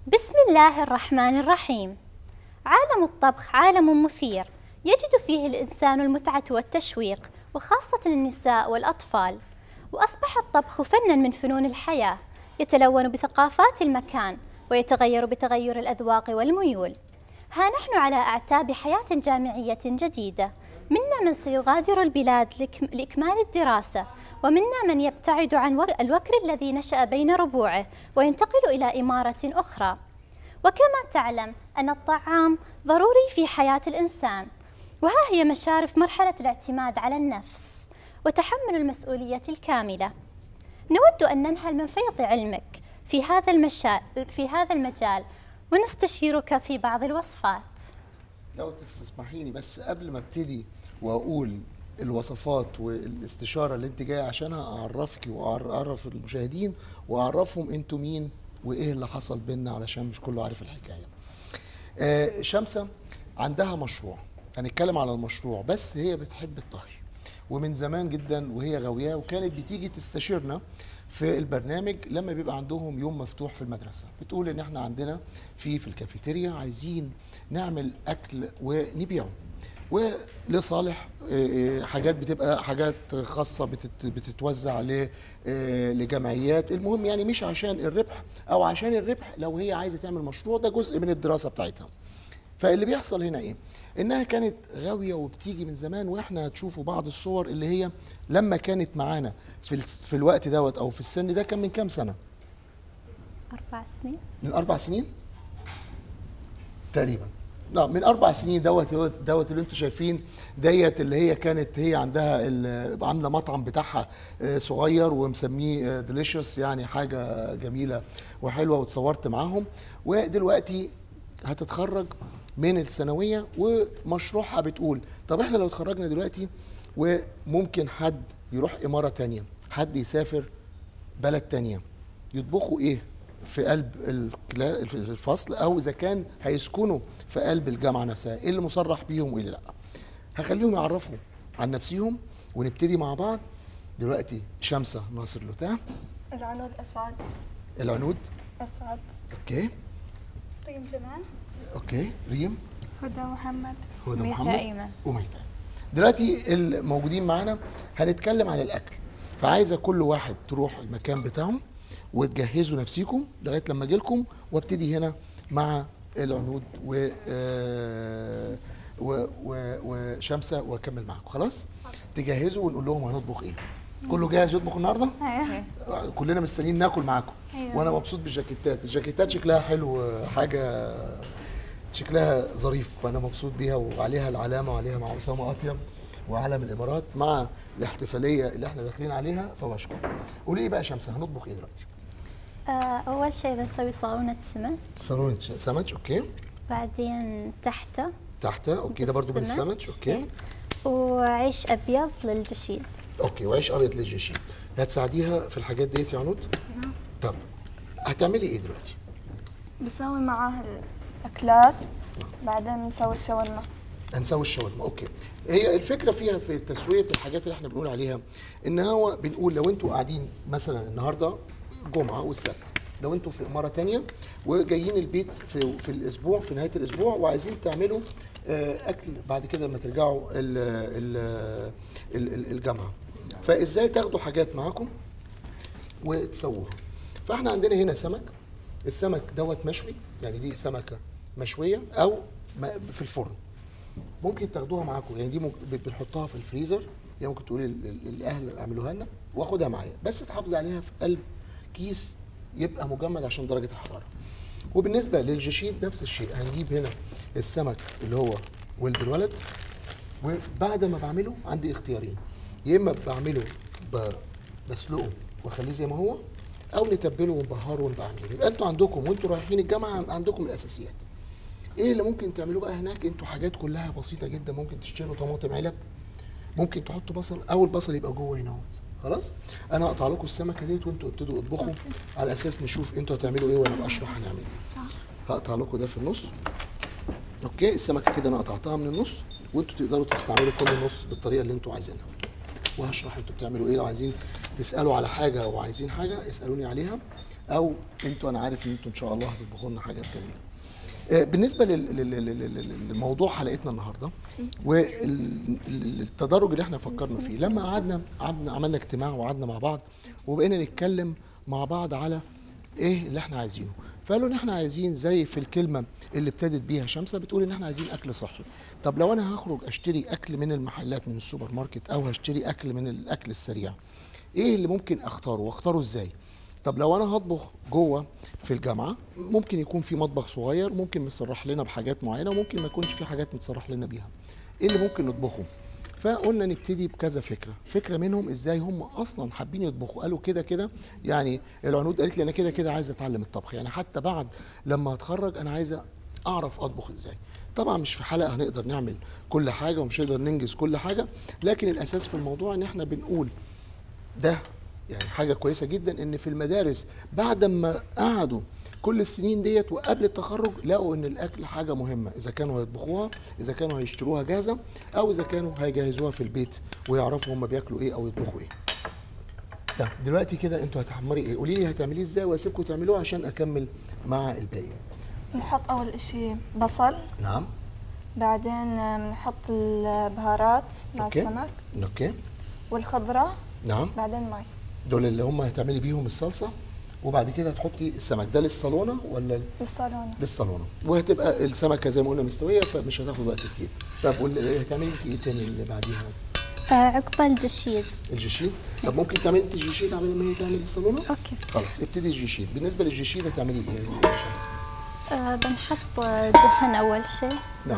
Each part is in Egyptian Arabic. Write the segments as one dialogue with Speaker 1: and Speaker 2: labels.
Speaker 1: بسم الله الرحمن الرحيم عالم الطبخ عالم مثير يجد فيه الإنسان المتعة والتشويق وخاصة النساء والأطفال وأصبح الطبخ فنا من فنون الحياة يتلون بثقافات المكان ويتغير بتغير الأذواق والميول ها نحن على أعتاب حياة جامعية جديدة منا من سيغادر البلاد لإكمال الدراسة ومنا من يبتعد عن الوكر الذي نشأ بين ربوعه وينتقل إلى إمارة أخرى وكما تعلم أن الطعام ضروري في حياة الإنسان وها هي مشارف مرحلة الاعتماد على النفس وتحمل المسؤولية الكاملة نود أن ننهل من فيض علمك في هذا المشا... في هذا المجال ونستشيرك في بعض الوصفات
Speaker 2: لو تسمحيني بس قبل ما ابتدي واقول الوصفات والاستشاره اللي انت جايه عشانها اعرفك واعرف المشاهدين واعرفهم انتوا مين وايه اللي حصل بينا علشان مش كله عارف الحكايه. آه شمسه عندها مشروع هنتكلم على المشروع بس هي بتحب الطهي ومن زمان جدا وهي غاوياه وكانت بتيجي تستشيرنا في البرنامج لما بيبقى عندهم يوم مفتوح في المدرسه بتقول ان احنا عندنا في في الكافيتيريا عايزين نعمل اكل ونبيعه ولصالح حاجات بتبقى حاجات خاصه بتتوزع لجمعيات المهم يعني مش عشان الربح او عشان الربح لو هي عايزه تعمل مشروع ده جزء من الدراسه بتاعتها فاللي بيحصل هنا ايه انها كانت غاويه وبتيجي من زمان واحنا هتشوفوا بعض الصور اللي هي لما كانت معانا في في الوقت دوت او في السن ده كان من كام سنه
Speaker 1: اربع سنين
Speaker 2: من اربع سنين تقريبا لا من اربع سنين دوت دوت اللي انتم شايفين ديت اللي هي كانت هي عندها عامله مطعم بتاعها صغير ومسميه ديليشس يعني حاجه جميله وحلوه وتصورت معاهم ودلوقتي هتتخرج من الثانويه ومشروعها بتقول طب احنا لو اتخرجنا دلوقتي وممكن حد يروح اماره تانية حد يسافر بلد تانية يطبخوا ايه في قلب الفصل او اذا كان هيسكنوا في قلب الجامعه نفسها ايه اللي مصرح بيهم وايه اللي لا هخليهم يعرفوا عن نفسهم ونبتدي مع بعض دلوقتي شمسه ناصر لوتاه
Speaker 3: العنود اسعد
Speaker 2: العنود
Speaker 3: اسعد
Speaker 2: اوكي
Speaker 3: ريم جمال
Speaker 2: اوكي ريم
Speaker 3: هدى محمد
Speaker 2: هدى
Speaker 3: ميثا
Speaker 2: محمد
Speaker 3: ايمن
Speaker 2: وميثا دلوقتي الموجودين معانا هنتكلم عن الاكل فعايزه كل واحد تروح المكان بتاعهم وتجهزوا نفسيكم لغايه لما اجي لكم وابتدي هنا مع العنود و آه و و وشمسه واكمل معاكم خلاص تجهزوا ونقول لهم هنطبخ ايه كله جاهز يطبخ النهارده
Speaker 3: ايوه
Speaker 2: كلنا مستنيين ناكل معاكم
Speaker 3: أيوة.
Speaker 2: وانا مبسوط بالجاكيتات الجاكيتات شكلها حلو حاجه شكلها ظريف فانا مبسوط بيها وعليها العلامه وعليها مع اسامه اطيب وعلم الامارات مع الاحتفاليه اللي احنا داخلين عليها فبشكر قولي لي بقى يا شمسه هنطبخ ايه دلوقتي
Speaker 1: آه، أول شيء بنسوي صالونة سمك
Speaker 2: صالون سمك اوكي
Speaker 1: بعدين تحته
Speaker 2: تحت اوكي ده برضو من السمك اوكي
Speaker 1: وعيش أبيض للجشيد
Speaker 2: اوكي وعيش ابيض للجيشين هتساعديها في الحاجات ديت يا عنود طب هتعملي ايه دلوقتي
Speaker 3: بسوي معاه الاكلات بعدين نسوي الشاورما
Speaker 2: هنسوي الشاورما اوكي هي الفكره فيها في تسويه الحاجات اللي احنا بنقول عليها ان هو بنقول لو انتوا قاعدين مثلا النهارده جمعه والسبت لو انتوا في اماره تانية وجايين البيت في في الاسبوع في نهايه الاسبوع وعايزين تعملوا آه، اكل بعد كده لما ترجعوا ال ال ال ال الجامعه فازاي تاخدوا حاجات معاكم وتسووها فاحنا عندنا هنا سمك السمك دوت مشوي يعني دي سمكه مشويه او م- في الفرن ممكن تاخدوها معاكم يعني دي ممكن بنحطها في الفريزر يعني ممكن تقولي لل- للاهل اعملوها لنا واخدها معايا بس تحافظي عليها في قلب كيس يبقى مجمد عشان درجه الحراره وبالنسبه للجشيد نفس الشيء هنجيب هنا السمك اللي هو ولد الولد وبعد ما بعمله عندي اختيارين يا اما بعمله ب- بسلقه واخليه زي ما هو او نتبله ونبهره ونبقى عاملينه يبقى انتوا عندكم وانتوا رايحين الجامعه عندكم الاساسيات ايه اللي ممكن تعملوه بقى هناك انتوا حاجات كلها بسيطه جدا ممكن تشتروا طماطم علب ممكن تحطوا بصل او البصل يبقى جوه هنا اهوت. خلاص انا هقطع لكم السمكه ديت وانتوا ابتدوا اطبخوا على اساس نشوف انتوا هتعملوا ايه وانا بشرح هنعمل ايه
Speaker 3: صح
Speaker 2: هقطع لكم ده في النص اوكي السمكه كده انا قطعتها من النص وانتوا تقدروا تستعملوا كل نص بالطريقه اللي انتوا عايزينها وهشرح انتوا بتعملوا ايه لو عايزين تسالوا على حاجه او عايزين حاجه اسالوني عليها او انتوا انا عارف ان انتوا ان شاء الله هتطبخوا لنا حاجات جميله آه، بالنسبه لل- لل- لل- لل- لموضوع حلقتنا النهارده والتدرج اللي احنا فكرنا فيه لما قعدنا قعدنا عملنا اجتماع وقعدنا مع بعض وبقينا نتكلم مع بعض على ايه اللي احنا عايزينه فقالوا ان احنا عايزين زي في الكلمه اللي ابتدت بيها شمسه بتقول ان احنا عايزين اكل صحي طب لو انا هخرج اشتري اكل من المحلات من السوبر ماركت او هشتري اكل من الاكل السريع ايه اللي ممكن اختاره واختاره ازاي طب لو انا هطبخ جوه في الجامعه ممكن يكون في مطبخ صغير ممكن متصرح لنا بحاجات معينه وممكن ما يكونش في حاجات متصرح لنا بيها ايه اللي ممكن نطبخه فقلنا نبتدي بكذا فكره فكره منهم ازاي هم اصلا حابين يطبخوا قالوا كده كده يعني العنود قالت لي انا كده كده عايزه اتعلم الطبخ يعني حتى بعد لما اتخرج انا عايزه اعرف اطبخ ازاي طبعا مش في حلقه هنقدر نعمل كل حاجه ومش هنقدر ننجز كل حاجه لكن الاساس في الموضوع ان احنا بنقول ده يعني حاجه كويسه جدا ان في المدارس بعد ما قعدوا كل السنين ديت وقبل التخرج لقوا ان الاكل حاجه مهمه اذا كانوا هيطبخوها اذا كانوا هيشتروها جاهزه او اذا كانوا هيجهزوها في البيت ويعرفوا هم بياكلوا ايه او يطبخوا ايه طب دلوقتي كده انتوا هتحمري ايه قولي لي هتعمليه ازاي واسيبكم تعملوه عشان اكمل مع الباقي
Speaker 3: نحط أول إشي بصل
Speaker 2: نعم
Speaker 3: بعدين نحط البهارات مع
Speaker 2: أوكي.
Speaker 3: السمك
Speaker 2: اوكي
Speaker 3: والخضرة
Speaker 2: نعم
Speaker 3: بعدين مي
Speaker 2: دول اللي هم هتعملي بيهم الصلصه وبعد كده هتحطي السمك ده للصالونه ولا
Speaker 3: بالصالون
Speaker 2: للصالونه وهتبقى السمكه زي ما قلنا مستويه فمش هتاخد وقت كتير طب واللي هتعملي انت ايه تاني اللي بعديها
Speaker 1: آه، عقب الجشيد
Speaker 2: الجيشيد طب ممكن تعملي انت الجيشيد قبل ما هي تعمل الصالونه
Speaker 1: اوكي
Speaker 2: خلاص ابتدي الجيشيد بالنسبه للجيشيد هتعملي ايه يا شمس
Speaker 1: آه، بنحط آه، دهن اول شيء
Speaker 2: نعم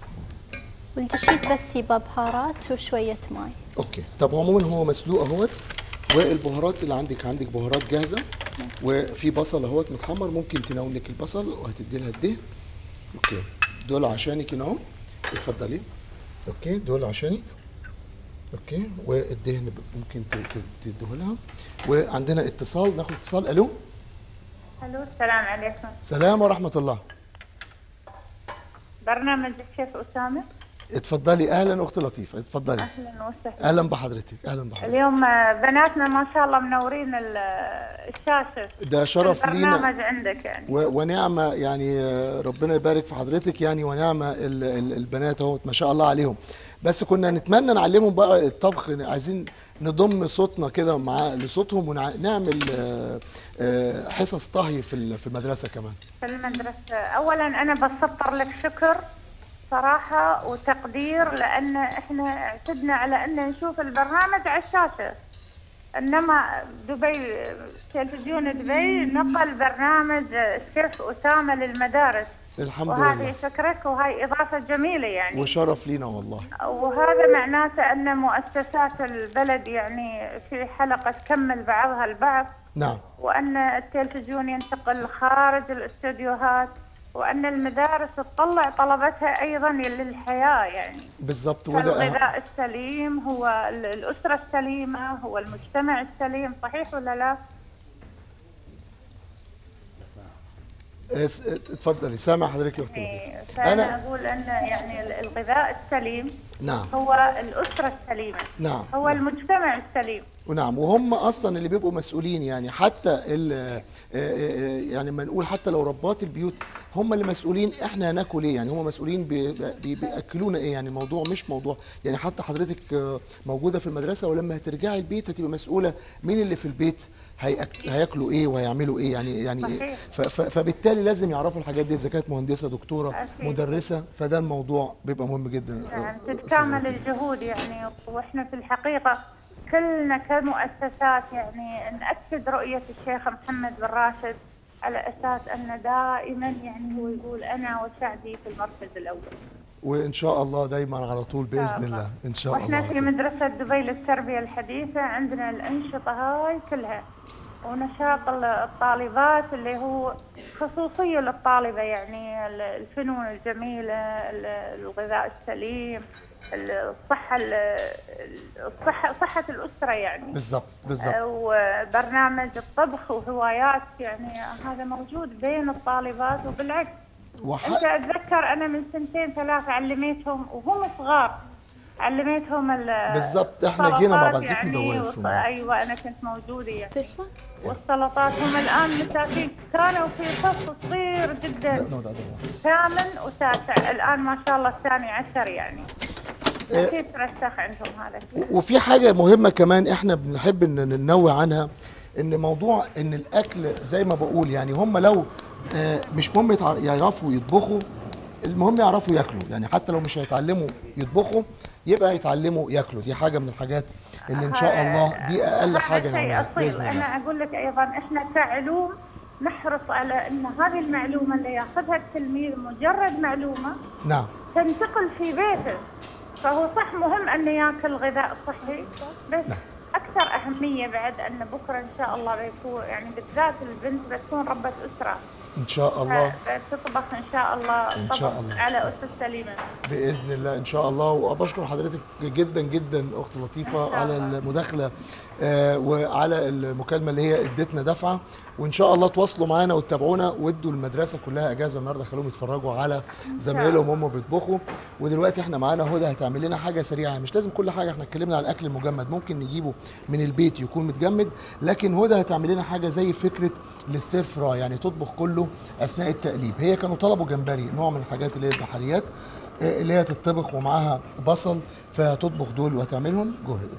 Speaker 1: والجشيد بس يبقى بهارات وشوية ماي
Speaker 2: اوكي طب عموما هو مسلوق اهوت والبهارات اللي عندك عندك بهارات جاهزه وفي بصل اهوت متحمر ممكن تناول لك البصل وهتدي لها الدهن اوكي دول عشانك هنا اهو اتفضلي اوكي دول عشانك اوكي والدهن ب- ممكن ت- ت- تديه لها وعندنا اتصال ناخد اتصال الو
Speaker 4: الو السلام عليكم
Speaker 2: سلام ورحمه الله
Speaker 4: برنامج الشيف اسامه
Speaker 2: اتفضلي اهلا اخت لطيفه اتفضلي
Speaker 4: اهلا وسهلا
Speaker 2: اهلا بحضرتك اهلا بحضرتك
Speaker 4: اليوم آه، بناتنا ما شاء الله منورين ال- آه، الشاشه
Speaker 2: ده شرف لينا
Speaker 4: البرنامج عندك يعني
Speaker 2: و- ونعمة يعني آه، ربنا يبارك في حضرتك يعني ونعمة ال- ال- البنات اهوت ما شاء الله عليهم بس كنا نتمنى نعلمهم بقى الطبخ عايزين نضم صوتنا كده مع لصوتهم ونعمل حصص طهي في ال- في المدرسة كمان
Speaker 4: في المدرسه اولا انا بسطر لك شكر صراحه وتقدير لان احنا اعتدنا على ان نشوف البرنامج على الشاشه انما دبي تلفزيون دبي نقل برنامج الشيف اسامه للمدارس
Speaker 2: الحمد
Speaker 4: وهذه
Speaker 2: لله
Speaker 4: شكرك وهي اضافه جميله يعني
Speaker 2: وشرف لينا والله
Speaker 4: وهذا معناته ان مؤسسات البلد يعني في حلقه تكمل بعضها البعض
Speaker 2: نعم
Speaker 4: وان التلفزيون ينتقل خارج الاستديوهات وان المدارس تطلع طلبتها ايضا للحياه يعني
Speaker 2: بالظبط وده أهم.
Speaker 4: الغذاء السليم هو ال- الاسره السليمه هو المجتمع السليم صحيح ولا لا؟
Speaker 2: اس- اتفضلي سامع حضرتك يا اختي لطيفة.
Speaker 4: إيه، فانا
Speaker 2: أنا-
Speaker 4: اقول ان يعني ال- الغذاء السليم
Speaker 2: نعم
Speaker 4: هو الاسره السليمه
Speaker 2: نعم
Speaker 4: هو المجتمع السليم
Speaker 2: ونعم وهم اصلا اللي بيبقوا مسؤولين يعني حتى ال- آه، آه، يعني ما نقول حتى لو ربات البيوت هم اللي مسؤولين احنا هناكل ايه يعني هم مسؤولين بي- بي- بياكلونا ايه يعني الموضوع مش موضوع يعني حتى حضرتك آه، موجوده في المدرسه ولما هترجعي البيت هتبقى مسؤوله مين اللي في البيت هيأك- هياكلوا ايه وهيعملوا ايه يعني يعني إيه؟
Speaker 4: صحيح.
Speaker 2: ف- ف- فبالتالي لازم يعرفوا الحاجات دي اذا كانت مهندسه دكتوره
Speaker 4: أكيد.
Speaker 2: مدرسه فده الموضوع بيبقى مهم جدا آه،
Speaker 4: يعني
Speaker 2: أستاذة
Speaker 4: تتكامل
Speaker 2: لطيفة.
Speaker 4: الجهود يعني واحنا في الحقيقه كلنا كمؤسسات يعني ناكد رؤيه الشيخ محمد بن راشد على اساس ان دائما يعني هو يقول انا وشعبي في المركز الاول.
Speaker 2: وان شاء الله دايما على طول باذن
Speaker 4: شاء الله.
Speaker 2: الله ان شاء الله
Speaker 4: واحنا
Speaker 2: على
Speaker 4: في
Speaker 2: طول.
Speaker 4: مدرسه دبي للتربيه الحديثه عندنا الانشطه هاي كلها ونشاط ال- الطالبات اللي هو خصوصيه للطالبه يعني ال- الفنون الجميله ال- الغذاء السليم ال- الصحه ال- الصحه صحه الاسره يعني
Speaker 2: بالظبط بالظبط
Speaker 4: وبرنامج الطبخ وهوايات يعني هذا موجود بين الطالبات وبالعكس
Speaker 2: وح...
Speaker 4: انت اتذكر انا من سنتين ثلاث علميتهم وهم صغار علمتهم ال
Speaker 2: بالظبط، إحنا جينا مع بعض،
Speaker 4: السلطات
Speaker 2: جيت
Speaker 4: يعني
Speaker 2: ندورهم.
Speaker 4: وص- ايوه انا كنت موجوده يعني
Speaker 3: This one?
Speaker 4: والسلطات هم الان مساكين كانوا في صف صغير جدا
Speaker 2: نقعد على الدور.
Speaker 4: ثامن وتاسع الان ما شاء الله الثاني عشر يعني اكيد ترسخ عندهم هذا الشيء
Speaker 2: وفي حاجة مهمة كمان احنا بنحب ان ننوه عنها ان موضوع ان الاكل زي ما بقول يعني هم لو آه، مش مهم يتع- يعرفوا يطبخوا المهم يعرفوا ياكلوا يعني حتى لو مش هيتعلموا يطبخوا يبقى يتعلموا ياكلوا دي حاجة من الحاجات اللي ان شاء الله دي اقل
Speaker 4: هذا
Speaker 2: حاجة
Speaker 4: شيء
Speaker 2: نعملها
Speaker 4: أصيل.
Speaker 2: باذن الله
Speaker 4: انا اقول لك ايضا احنا كعلوم نحرص على ان هذه المعلومه اللي ياخذها التلميذ مجرد معلومه
Speaker 2: نعم
Speaker 4: تنتقل في بيته فهو صح مهم انه ياكل غذاء صحي بس اكثر اهميه بعد ان بكره ان شاء الله بيكون يعني بالذات البنت بتكون ربة اسره
Speaker 2: ان شاء الله
Speaker 4: فتطبخ ان شاء الله
Speaker 2: إن شاء
Speaker 4: طبخ
Speaker 2: الله.
Speaker 4: على اسس سليمه
Speaker 2: باذن الله ان شاء الله وبشكر حضرتك جدا جدا اخت لطيفه على المداخله آه وعلى المكالمه اللي هي ادتنا دفعه وان شاء الله تواصلوا معانا وتتابعونا وادوا المدرسه كلها اجازه النهارده خلوهم يتفرجوا على زمايلهم هم بيطبخوا ودلوقتي احنا معانا هدى هتعمل لنا حاجه سريعه مش لازم كل حاجه احنا اتكلمنا عن الاكل المجمد ممكن نجيبه من البيت يكون متجمد لكن هدى هتعمل لنا حاجه زي فكره الستير فراي يعني تطبخ كله اثناء التقليب هي كانوا طلبوا جمبري نوع من الحاجات اللي هي البحريات آه، اللي هي تطبخ ومعاها بصل فهتطبخ دول وهتعملهم جهد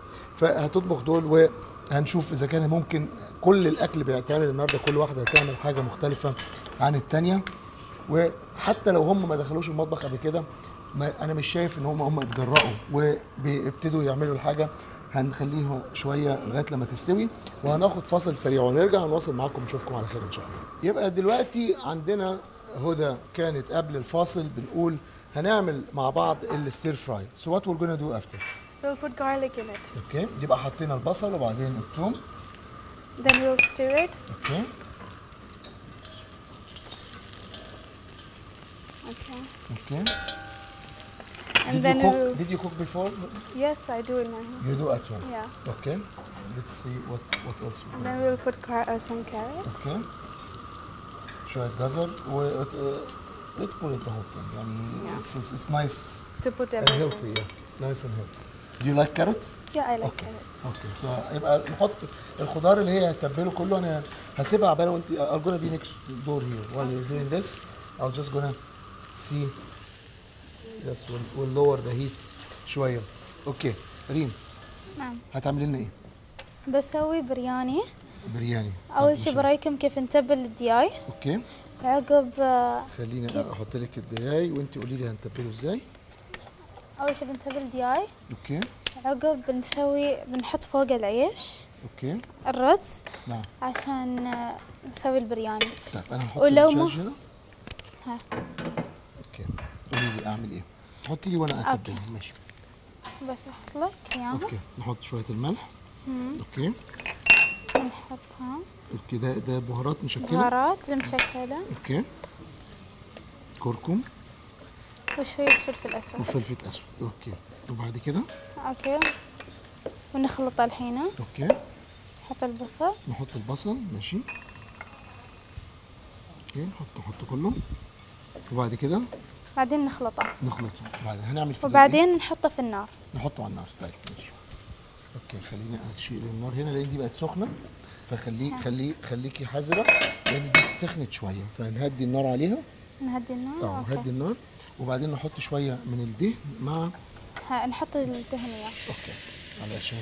Speaker 2: فهتطبخ دول وهنشوف اذا كان ممكن كل الاكل بيتعمل النهارده كل واحده هتعمل حاجه مختلفه عن الثانيه وحتى لو هم ما دخلوش المطبخ قبل كده ما انا مش شايف ان هم هم اتجرأوا وبيبتدوا يعملوا الحاجه هنخليه شويه لغايه لما تستوي وهناخد فاصل سريع ونرجع نواصل معاكم نشوفكم على خير ان شاء الله. يبقى دلوقتي عندنا هدى كانت قبل الفاصل بنقول هنعمل مع بعض الستير فراي. So what we're gonna do after?
Speaker 3: We'll put garlic in it.
Speaker 2: اوكي يبقى حطينا البصل وبعدين الثوم
Speaker 3: Then we'll stir it.
Speaker 2: اوكي
Speaker 3: Okay.
Speaker 2: اوكي
Speaker 3: And
Speaker 2: did
Speaker 3: then
Speaker 2: you cook
Speaker 3: we'll.
Speaker 2: did you cook before
Speaker 3: Yes, I do in my home.
Speaker 2: you do at home
Speaker 3: Yeah.
Speaker 2: okay let's see what what else we
Speaker 3: And
Speaker 2: do.
Speaker 3: then we'll put car- uh, some carrots.
Speaker 2: اوكي شويه جزر و uh, let's put it the whole thing يعني it's, it's, it's nice
Speaker 3: To put
Speaker 2: and
Speaker 3: everything.
Speaker 2: healthy yeah nice and healthy do you like carrots
Speaker 3: Yeah, I like
Speaker 2: اوكي
Speaker 3: carrots.
Speaker 2: اوكي so يبقى نحط الخضار اللي هي هتتبله كله انا هسيبها عبال وانت I'm gonna be next door here while you're doing this I'll just gonna see yes we'll, we'll lower the heat شويه اوكي ريم
Speaker 3: نعم.
Speaker 2: هتعملي لنا ايه؟
Speaker 3: بسوي برياني.
Speaker 2: برياني
Speaker 3: أول شي برايكم كيف نتبل الدياي.
Speaker 2: اوكي
Speaker 3: عقب آه،
Speaker 2: خليني
Speaker 3: كيف؟
Speaker 2: احط لك الدراي وانت قولي لي هنتبله ازاي
Speaker 3: أول شي بنتبل دياي.
Speaker 2: اوكي
Speaker 3: عقب بنسوي بنحط فوق العيش
Speaker 2: اوكي
Speaker 3: الرز
Speaker 2: نعم
Speaker 3: عشان آه، نسوي البرياني.
Speaker 2: طيب انا هحط
Speaker 3: ولو
Speaker 2: الدجاج
Speaker 3: ما-
Speaker 2: هنا
Speaker 3: ها.
Speaker 2: اوكي قولي لي اعمل ايه حطي لي وانا اتبل ماشي
Speaker 3: بس أحط لك إياهم.
Speaker 2: اوكي نحط شويه الملح اوكي
Speaker 3: نحطها.
Speaker 2: اوكي ده ده بهارات مشكله
Speaker 3: بهارات المشكلة
Speaker 2: اوكي كركم
Speaker 3: وشوية فلفل أسود.
Speaker 2: وفلفل اسود اوكي وبعد كده
Speaker 3: أوكي. ونخلطه الحين.
Speaker 2: اوكي
Speaker 3: نحط البصل.
Speaker 2: نحط البصل ماشي اوكي نحط نحط كله وبعد كده
Speaker 3: بعدين نخلطه.
Speaker 2: نخلطه بعدين هنعمل فيه إيه؟
Speaker 3: وبعدين نحطه في النار.
Speaker 2: نحطه على النار طيب ماشي اوكي خليني اشيل النار هنا لان دي بقت سخنه فخليه خليه خليكي حذره لان دي سخنت شويه فهنهدي النار عليها
Speaker 3: نهدي النار.
Speaker 2: اه
Speaker 3: أوكي.
Speaker 2: نهدي النار وبعدين نحط شويه من الدهن مع
Speaker 3: ها نحط الدهنية.
Speaker 2: اوكي علشان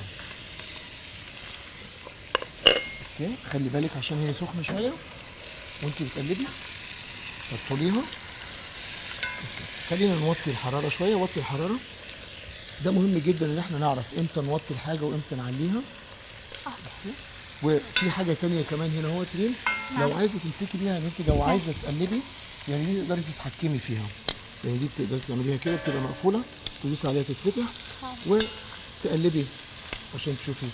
Speaker 2: اوكي خلي بالك عشان هي سخنه شويه وانت بتقلبي تدخليها اوكي خلينا نوطي الحراره شويه وطي الحراره ده مهم جدا ان احنا نعرف امتى نوطي الحاجه وامتى نعليها أوكي. وفي حاجه تانية كمان هنا هو ترين لو عايزه تمسكي بيها ان انت لو عايزه تقلبي يعني دي تقدري تتحكمي فيها يعني دي بتقدري تعمليها كده بتبقى مقفوله تدوسي عليها تتفتح وتقلبي عشان تشوفي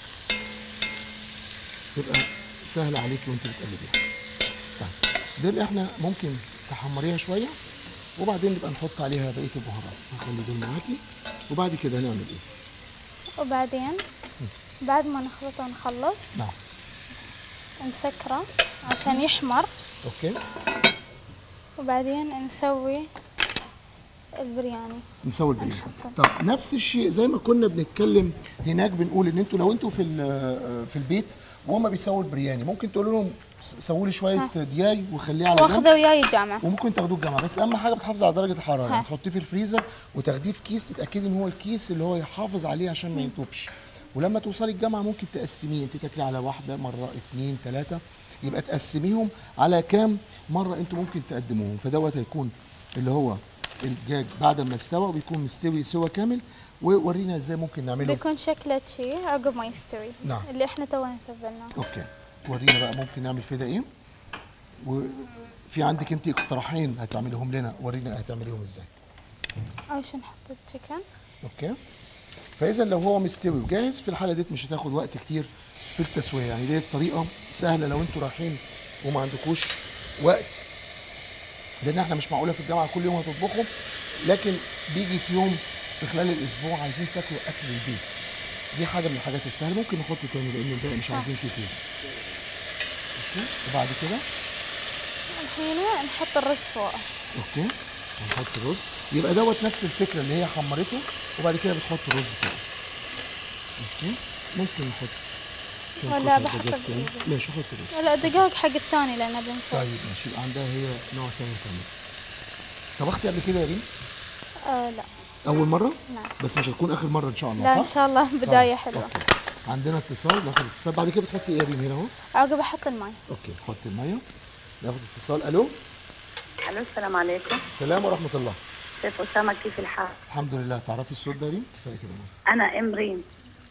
Speaker 2: تبقى سهله عليكي وانت بتقلبيها طيب دول احنا ممكن تحمريها شويه وبعدين نبقى نحط عليها بقيه البهارات نخلي دول معاكي وبعد كده هنعمل ايه
Speaker 3: وبعدين بعد ما نخلطه ونخلص
Speaker 2: نعم
Speaker 3: نسكره عشان يحمر
Speaker 2: اوكي
Speaker 3: وبعدين نسوي البرياني
Speaker 2: نسوي البرياني طب نفس الشيء زي ما كنا بنتكلم هناك بنقول ان انتوا لو انتوا في ال- في البيت وهم بيسووا البرياني ممكن تقولوا لهم سووا لي شويه دياي وخليه على جنب
Speaker 3: واخذه وياي الجامعه
Speaker 2: وممكن تاخدوه الجامعه بس اهم حاجه بتحافظي على درجه الحراره
Speaker 3: ها.
Speaker 2: يعني تحطيه في الفريزر وتاخديه في كيس تتاكدي ان هو الكيس اللي هو يحافظ عليه عشان ما يطوبش ولما توصلي الجامعه ممكن تقسميه انت تاكلي على واحده مره اتنين تلاته يبقى تقسميهم على كام مره انتوا ممكن تقدموهم فدوت هيكون اللي هو الدجاج بعد ما استوى وبيكون مستوي سوا كامل وورينا ازاي ممكن نعمله
Speaker 3: بيكون شكله شي عقب ما يستوي
Speaker 2: نعم.
Speaker 3: اللي احنا تونا تبلناه
Speaker 2: اوكي ورينا بقى ممكن نعمل فيه ده ايه وفي عندك انت اقتراحين هتعمليهم لنا ورينا هتعمليهم ازاي
Speaker 3: اول شي نحط التشيكن
Speaker 2: اوكي فاذا لو هو مستوي وجاهز في الحاله ديت مش هتاخد وقت كتير في التسويه يعني ديت طريقه سهله لو انتوا رايحين وما عندكوش وقت لان احنا مش معقوله في الجامعه كل يوم هتطبخوا لكن بيجي في يوم في خلال الاسبوع عايزين تاكلوا اكل البيت دي حاجه من الحاجات السهله ممكن نحط تاني لان الباقي مش عايزين كتير اوكي وبعد كده
Speaker 3: الحين نحط الرز فوق
Speaker 2: اوكي هنحط الرز يبقى دوت نفس الفكره اللي هي حمرته وبعد كده بتحط الرز فوق اوكي ممكن نحط
Speaker 3: ولا
Speaker 2: نحط
Speaker 3: بحط
Speaker 2: الدجاج تاني.
Speaker 3: الرز.
Speaker 2: ماشي حط الرز
Speaker 3: لا الدقاق حق الثاني لانه بنسوي
Speaker 2: طيب ماشي يبقى عندها هي نوع ثاني كمان طبختي قبل كده يا ريم
Speaker 3: آه لا
Speaker 2: اول مره
Speaker 3: نعم.
Speaker 2: بس مش هتكون اخر مره ان شاء الله
Speaker 3: لا
Speaker 2: صح
Speaker 3: ان شاء الله بدايه
Speaker 2: طيب،
Speaker 3: حلوه
Speaker 2: أوكي. عندنا اتصال ناخد اتصال بعد كده بتحطي ايه يا ريم هنا اهو
Speaker 3: عقب احط الماء
Speaker 2: اوكي نحط الميه ناخد اتصال الو
Speaker 5: الو السلام عليكم
Speaker 2: السلام ورحمه الله
Speaker 5: كيف اسامه كيف الحال؟
Speaker 2: الحمد لله تعرفي الصوت ده يا ريم كفايه كده
Speaker 5: انا ام ريم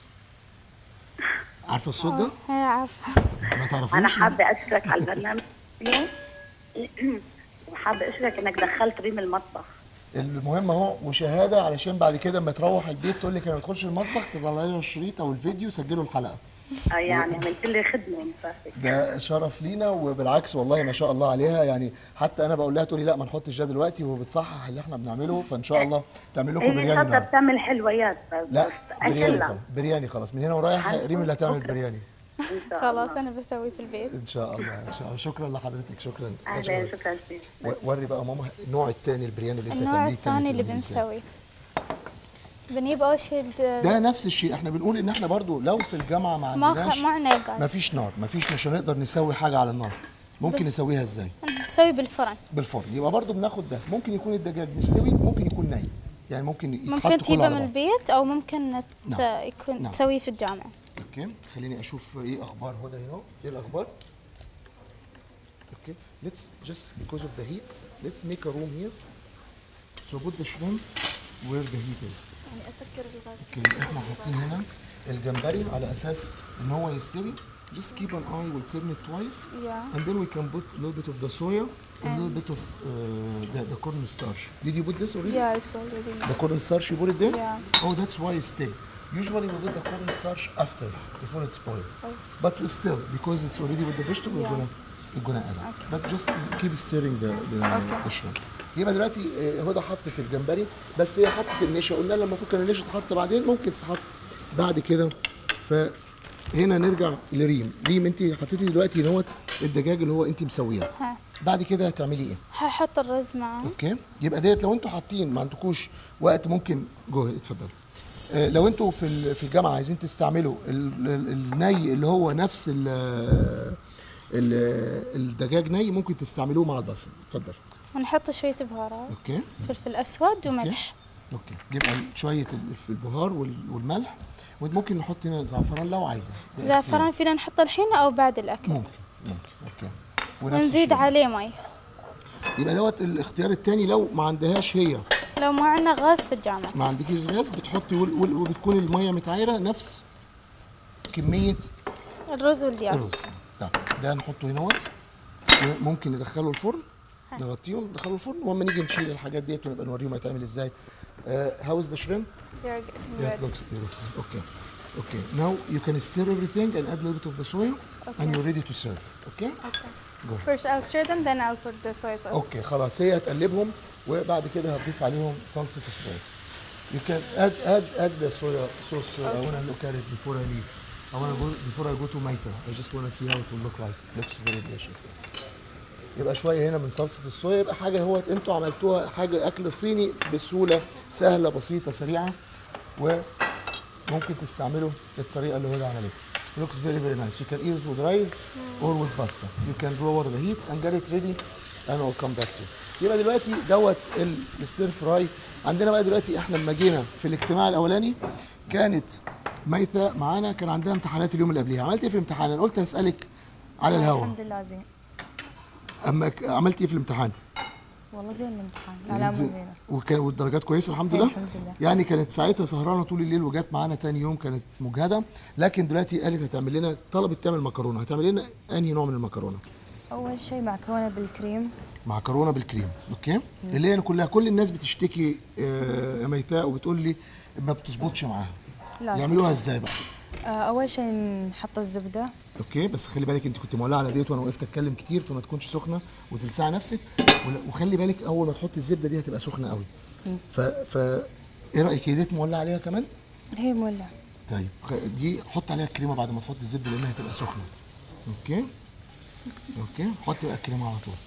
Speaker 2: عارفه الصوت ده
Speaker 3: هي عارفه
Speaker 2: ما تعرفوش
Speaker 5: انا حابه اشكرك على البرنامج اليوم وحابه اشكرك انك دخلت ريم المطبخ
Speaker 2: المهم اهو وشهاده علشان بعد كده اما تروح البيت تقول لك انا ما بدخلش المطبخ تطلع لنا الشريط او الفيديو سجلوا الحلقه
Speaker 5: آه يعني عملت لي خدمه مسافه
Speaker 2: ده شرف لينا وبالعكس والله ما شاء الله عليها يعني حتى انا بقول لها تقولي لا ما نحطش ده دلوقتي وبتصحح اللي احنا بنعمله فان شاء الله تعمل لكم
Speaker 5: هي
Speaker 2: برياني
Speaker 5: شاطره
Speaker 2: النهارده
Speaker 5: بتعمل حلويات بس
Speaker 2: لا
Speaker 5: بس
Speaker 2: برياني
Speaker 5: اكلها
Speaker 2: خلاص برياني خلاص من هنا ورايح
Speaker 5: حلو.
Speaker 2: ريم اللي هتعمل برياني
Speaker 5: ان شاء
Speaker 3: خلاص
Speaker 5: الله
Speaker 3: انا بسوي في البيت
Speaker 2: ان شاء الله ان شاء الله شكرا لحضرتك شكرا
Speaker 5: اهلا
Speaker 2: شكرا
Speaker 5: شكرا كثير
Speaker 2: و- وري بقى ماما النوع الثاني البرياني اللي انت
Speaker 3: النوع
Speaker 2: هتعمليه
Speaker 3: الثاني اللي
Speaker 2: تعمليه إزاي؟
Speaker 3: بنسوي بنجيب اول شي الد-
Speaker 2: ده نفس الشيء احنا بنقول ان احنا برضو لو في الجامعه ما
Speaker 3: ما
Speaker 2: عندناش
Speaker 3: خ... ما عنا غاز
Speaker 2: مفيش نار مفيش مش هنقدر نسوي حاجه على النار ممكن نسويها ازاي
Speaker 3: نسوي بالفرن
Speaker 2: بالفرن يبقى برضو بناخد ده ممكن يكون الدجاج مستوي ممكن يكون ني يعني ممكن يتحط
Speaker 3: ممكن
Speaker 2: كله
Speaker 3: تجيبه
Speaker 2: على
Speaker 3: من
Speaker 2: بعض.
Speaker 3: البيت او ممكن نت...
Speaker 2: نعم.
Speaker 3: يكون
Speaker 2: نعم.
Speaker 3: تسويه في الجامعه
Speaker 2: اوكي خليني اشوف ايه اخبار هدى هنا ايه الاخبار اوكي let's just because of the heat let's make a room here so put the shrimp where the heat is
Speaker 3: يعني اسكر الغاز
Speaker 2: اوكي احنا حاطين هنا الجمبري على اساس ان هو يستوي just keep an eye we'll turn it twice
Speaker 3: Yeah.
Speaker 2: and then we can put a little bit of the soya and a little bit of uh, the, the corn starch did you put this already
Speaker 3: Yeah, it's already
Speaker 2: the corn starch you put it there
Speaker 3: Yeah.
Speaker 2: oh that's why it's stay usually we put the corn starch after before it's boiled but we still because it's already with the vegetable we're
Speaker 3: Yeah.
Speaker 2: gonna we're gonna add it but just keep stirring the the,
Speaker 3: Okay.
Speaker 2: the shrimp يبقى دلوقتي آه، هدى حطت الجمبري بس هي حطت النشا قلنا لما فكر النشا تتحط بعدين ممكن تتحط بعد كده فهنا نرجع لريم ريم انت حطيتي دلوقتي نوت الدجاج اللي هو انت مسوياه
Speaker 3: ها
Speaker 2: بعد كده هتعملي ايه
Speaker 3: هحط الرز معاه
Speaker 2: اوكي يبقى ديت لو انتوا حاطين ما عندكوش وقت ممكن جو اتفضل آه، لو انتوا في ال- في الجامعه عايزين تستعملوا ال- ال- الني اللي هو نفس ال ال الدجاج ني ممكن تستعملوه مع البصل اتفضل
Speaker 3: ونحط شويه بهارات
Speaker 2: اوكي
Speaker 3: فلفل اسود وملح
Speaker 2: اوكي يبقى شويه ال- في البهار وال- والملح وممكن نحط هنا زعفران لو عايزه ده
Speaker 3: زعفران فينا نحطه الحين او بعد الاكل
Speaker 2: ممكن ممكن اوكي ونفس
Speaker 3: ونزيد
Speaker 2: الشيء.
Speaker 3: عليه مي
Speaker 2: يبقى دوت الاختيار الثاني لو ما عندهاش هي
Speaker 3: لو ما عندنا غاز في الجامعه
Speaker 2: ما عندكيش غاز بتحطي وال- وال- وبتكون الميه متعايره نفس كميه
Speaker 3: الرز والدياج
Speaker 2: الرز ده ده نحطه هنا اهوت ممكن ندخله الفرن نغطيهم ندخله الفرن واما نيجي نشيل الحاجات ديت ونبقى نوريهم هيتعمل ازاي هاو از ذا شريمب
Speaker 3: You're getting
Speaker 2: Yeah, it
Speaker 3: ready.
Speaker 2: looks beautiful. Okay. Okay. Now you can stir everything and add a little bit of the soya and you're ready to serve. Okay? Go.
Speaker 3: First I'll stir them then I'll put the soy sauce.
Speaker 2: اوكي خلاص هي هتقلبهم وبعد كده هتضيف عليهم صلصه الصويا. You can add add add the soya sauce. Uh, I want to look at it before I leave. I want to go before I go to Maita. I just want to see how it will look like. Looks very delicious. يبقى شويه هنا من صلصه الصويا يبقى حاجه هو انتوا عملتوها حاجه اكل صيني بسهوله سهله بسيطه سريعه وممكن تستعمله بالطريقه اللي هو عملها looks very very nice you can eat it with rice or with pasta you can lower the heat and get it ready and I'll come back to it. يبقى دلوقتي دوت الستير فراي عندنا بقى دلوقتي احنا لما جينا في الاجتماع الاولاني كانت ميثة معانا كان عندها امتحانات اليوم اللي قبليها عملت ايه في الامتحان انا قلت هسألك على الهوا
Speaker 6: الحمد لله زين
Speaker 2: اما ك- عملت ايه في الامتحان
Speaker 6: والله زين الامتحان لا لا مو
Speaker 2: زين.
Speaker 6: زين
Speaker 2: وكان والدرجات كويسه الحمد
Speaker 6: إيه،
Speaker 2: لله
Speaker 6: الحمد لله.
Speaker 2: يعني كانت ساعتها سهرانه طول الليل وجات معانا تاني يوم كانت مجهده لكن دلوقتي قالت هتعمل لنا طلبت تعمل مكرونه هتعمل لنا انهي نوع من المكرونه
Speaker 6: اول شيء معكرونه بالكريم
Speaker 2: معكرونه بالكريم اوكي اللي هي كلها كل الناس بتشتكي آه، يا ميتاء وبتقول لي ما بتظبطش معاها
Speaker 6: لا.
Speaker 2: يعملوها ازاي بقى
Speaker 6: آه، اول شيء نحط الزبده
Speaker 2: اوكي بس خلي بالك انت كنت مولعه على ديت وانا وقفت اتكلم كتير فما تكونش سخنه وتلسعي نفسك ولا- وخلي بالك اول ما تحطي الزبده دي هتبقى سخنه قوي ف ف ايه رايك هي ديت مولعه عليها كمان
Speaker 6: هي مولع
Speaker 2: طيب خ- دي حط عليها الكريمه بعد ما تحط الزبده لانها هتبقى سخنه اوكي اوكي حط بقى الكريمه على طول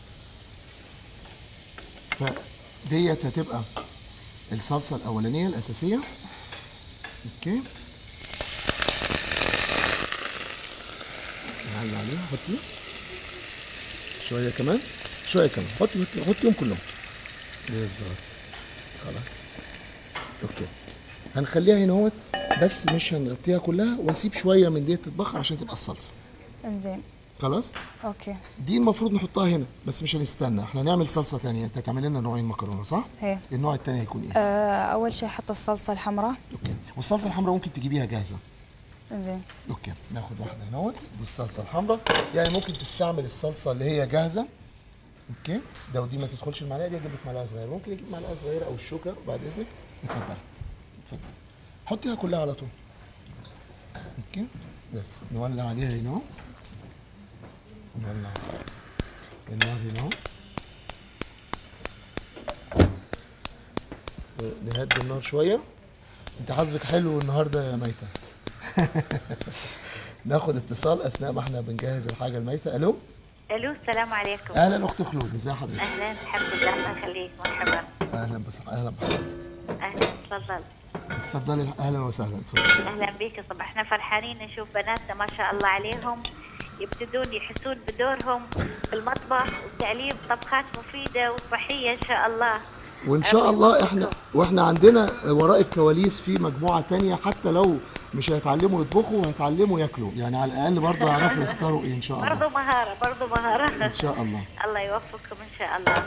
Speaker 2: فديت هتبقى الصلصه الاولانيه الاساسيه اوكي نعلي عليها حطي شويه كمان شويه كمان حطي حطيهم كلهم بالظبط خلاص اوكي هنخليها هنا اهوت بس مش هنغطيها كلها واسيب شويه من ديت تتبخر عشان تبقى الصلصه
Speaker 6: انزين
Speaker 2: خلاص
Speaker 6: اوكي
Speaker 2: دي المفروض نحطها هنا بس مش هنستنى احنا هنعمل صلصه تانية انت هتعمل لنا نوعين مكرونه صح
Speaker 6: هي.
Speaker 2: النوع التاني هيكون ايه
Speaker 6: آه، اول شيء حط الصلصه الحمراء
Speaker 2: اوكي والصلصه الحمراء ممكن تجيبيها جاهزه
Speaker 6: انزين
Speaker 2: اوكي ناخد واحده هنا اهوت دي الصلصه الحمراء يعني ممكن تستعمل الصلصه اللي هي جاهزه اوكي ده ودي ما تدخلش المعلقه دي اجيب لك معلقه صغيره ممكن اجيب معلقه صغيره او الشوكه بعد اذنك اتفضلي اتفضلي حطيها كلها على طول اوكي بس نولع عليها هنا اهو نولع النار هنا اهو نهدي النار شويه انت حظك حلو النهارده يا ميته ناخد اتصال اثناء ما احنا بنجهز الحاجه الميته الو
Speaker 5: الو السلام عليكم
Speaker 2: اهلا اخت خلود ازي حضرتك
Speaker 5: اهلا الحمد لله الله يخليك مرحبا
Speaker 2: اهلا بس اهلا بحضرتك
Speaker 5: اهلا تفضل
Speaker 2: اتفضلي اهلا وسهلا اتفضلي
Speaker 5: اهلا بك طبعا احنا فرحانين نشوف بناتنا ما شاء الله عليهم يبتدون يحسون بدورهم في المطبخ وتعليم طبخات مفيده وصحيه ان شاء الله
Speaker 2: وان شاء الله احنا واحنا عندنا وراء الكواليس في مجموعه تانية حتى لو مش هيتعلموا يطبخوا هيتعلموا ياكلوا يعني على الاقل برضه يعرفوا يختاروا ايه ان شاء الله
Speaker 5: برضو مهاره برضو مهاره
Speaker 2: ان شاء الله
Speaker 5: الله يوفقكم ان شاء الله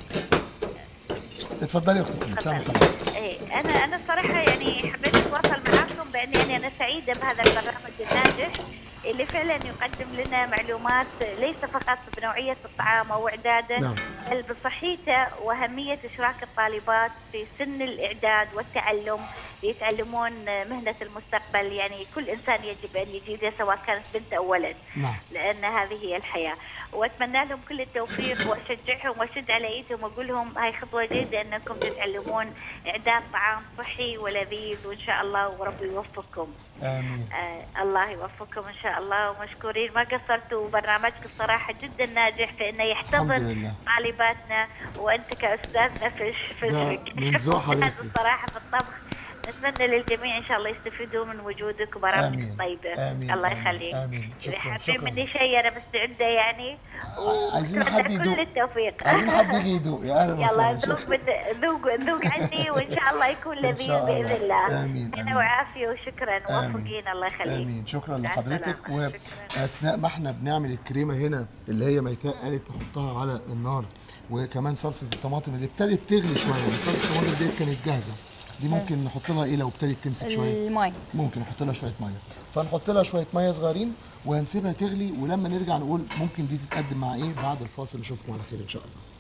Speaker 2: اتفضلي يا اخت خلود سامح
Speaker 5: تفضل.
Speaker 2: حضرتك
Speaker 5: ايه انا انا الصراحه يعني حبيت اتواصل معكم باني يعني انا سعيده بهذا البرنامج الناجح اللي فعلا يقدم لنا معلومات ليس فقط بنوعيه الطعام او اعداده
Speaker 2: نعم.
Speaker 5: بل بصحيته واهميه اشراك الطالبات في سن الاعداد والتعلم ليتعلمون مهنه المستقبل يعني كل انسان يجب ان يجيدها سواء كانت بنت او ولد
Speaker 2: نعم.
Speaker 5: لان هذه هي الحياه واتمنى لهم كل التوفيق واشجعهم واشد على ايدهم واقول لهم هاي خطوه جيده انكم تتعلمون اعداد طعام صحي ولذيذ وان شاء الله وربي يوفقكم.
Speaker 2: امين
Speaker 5: آه الله يوفقكم ان شاء الله ومشكورين ما قصرتوا برنامجكم صراحه جدا ناجح في انه
Speaker 2: الحمد
Speaker 5: يحتضن
Speaker 2: لله.
Speaker 5: طالباتنا وانت كاستاذنا في في
Speaker 2: لا، من ذوق حضرتك.
Speaker 5: الصراحه في الطبخ نتمنى للجميع ان شاء الله يستفيدوا من وجودك وبرامجك
Speaker 2: آمين.
Speaker 5: الطيبه
Speaker 2: آمين.
Speaker 5: الله
Speaker 2: آمين.
Speaker 5: يخليك
Speaker 2: آمين.
Speaker 5: اذا
Speaker 2: شكراً.
Speaker 5: حابين
Speaker 2: شكراً.
Speaker 5: مني شيء انا مستعده يعني
Speaker 2: عايزين
Speaker 5: وأتمنى
Speaker 2: حد يدوق.
Speaker 5: كل التوفيق
Speaker 2: عايزين حد يجي يدوق يا اهلا
Speaker 5: يلا
Speaker 2: وسهلا
Speaker 5: ذوق
Speaker 2: شكراً.
Speaker 5: من- ذوق ذوق عني وان شاء الله يكون
Speaker 2: إن
Speaker 5: لذيذ
Speaker 2: شاء الله.
Speaker 5: باذن الله
Speaker 2: آمين.
Speaker 5: هنا
Speaker 2: آمين.
Speaker 5: وعافيه وشكرا
Speaker 2: آمين.
Speaker 5: موفقين الله يخليك
Speaker 2: امين شكرا
Speaker 5: مع
Speaker 2: لحضرتك
Speaker 5: السلامة. شكراً.
Speaker 2: واثناء ما احنا بنعمل الكريمه هنا اللي هي ميتاء قالت نحطها على النار وكمان صلصه الطماطم اللي ابتدت تغلي شويه يعني صلصه الطماطم دي كانت جاهزه دي ممكن نحط لها ايه لو ابتدت تمسك شويه
Speaker 6: الماي
Speaker 2: ممكن نحط لها شويه ميه فنحط لها شويه ميه صغيرين وهنسيبها تغلي ولما نرجع نقول ممكن دي تتقدم مع ايه بعد الفاصل نشوفكم على خير ان شاء الله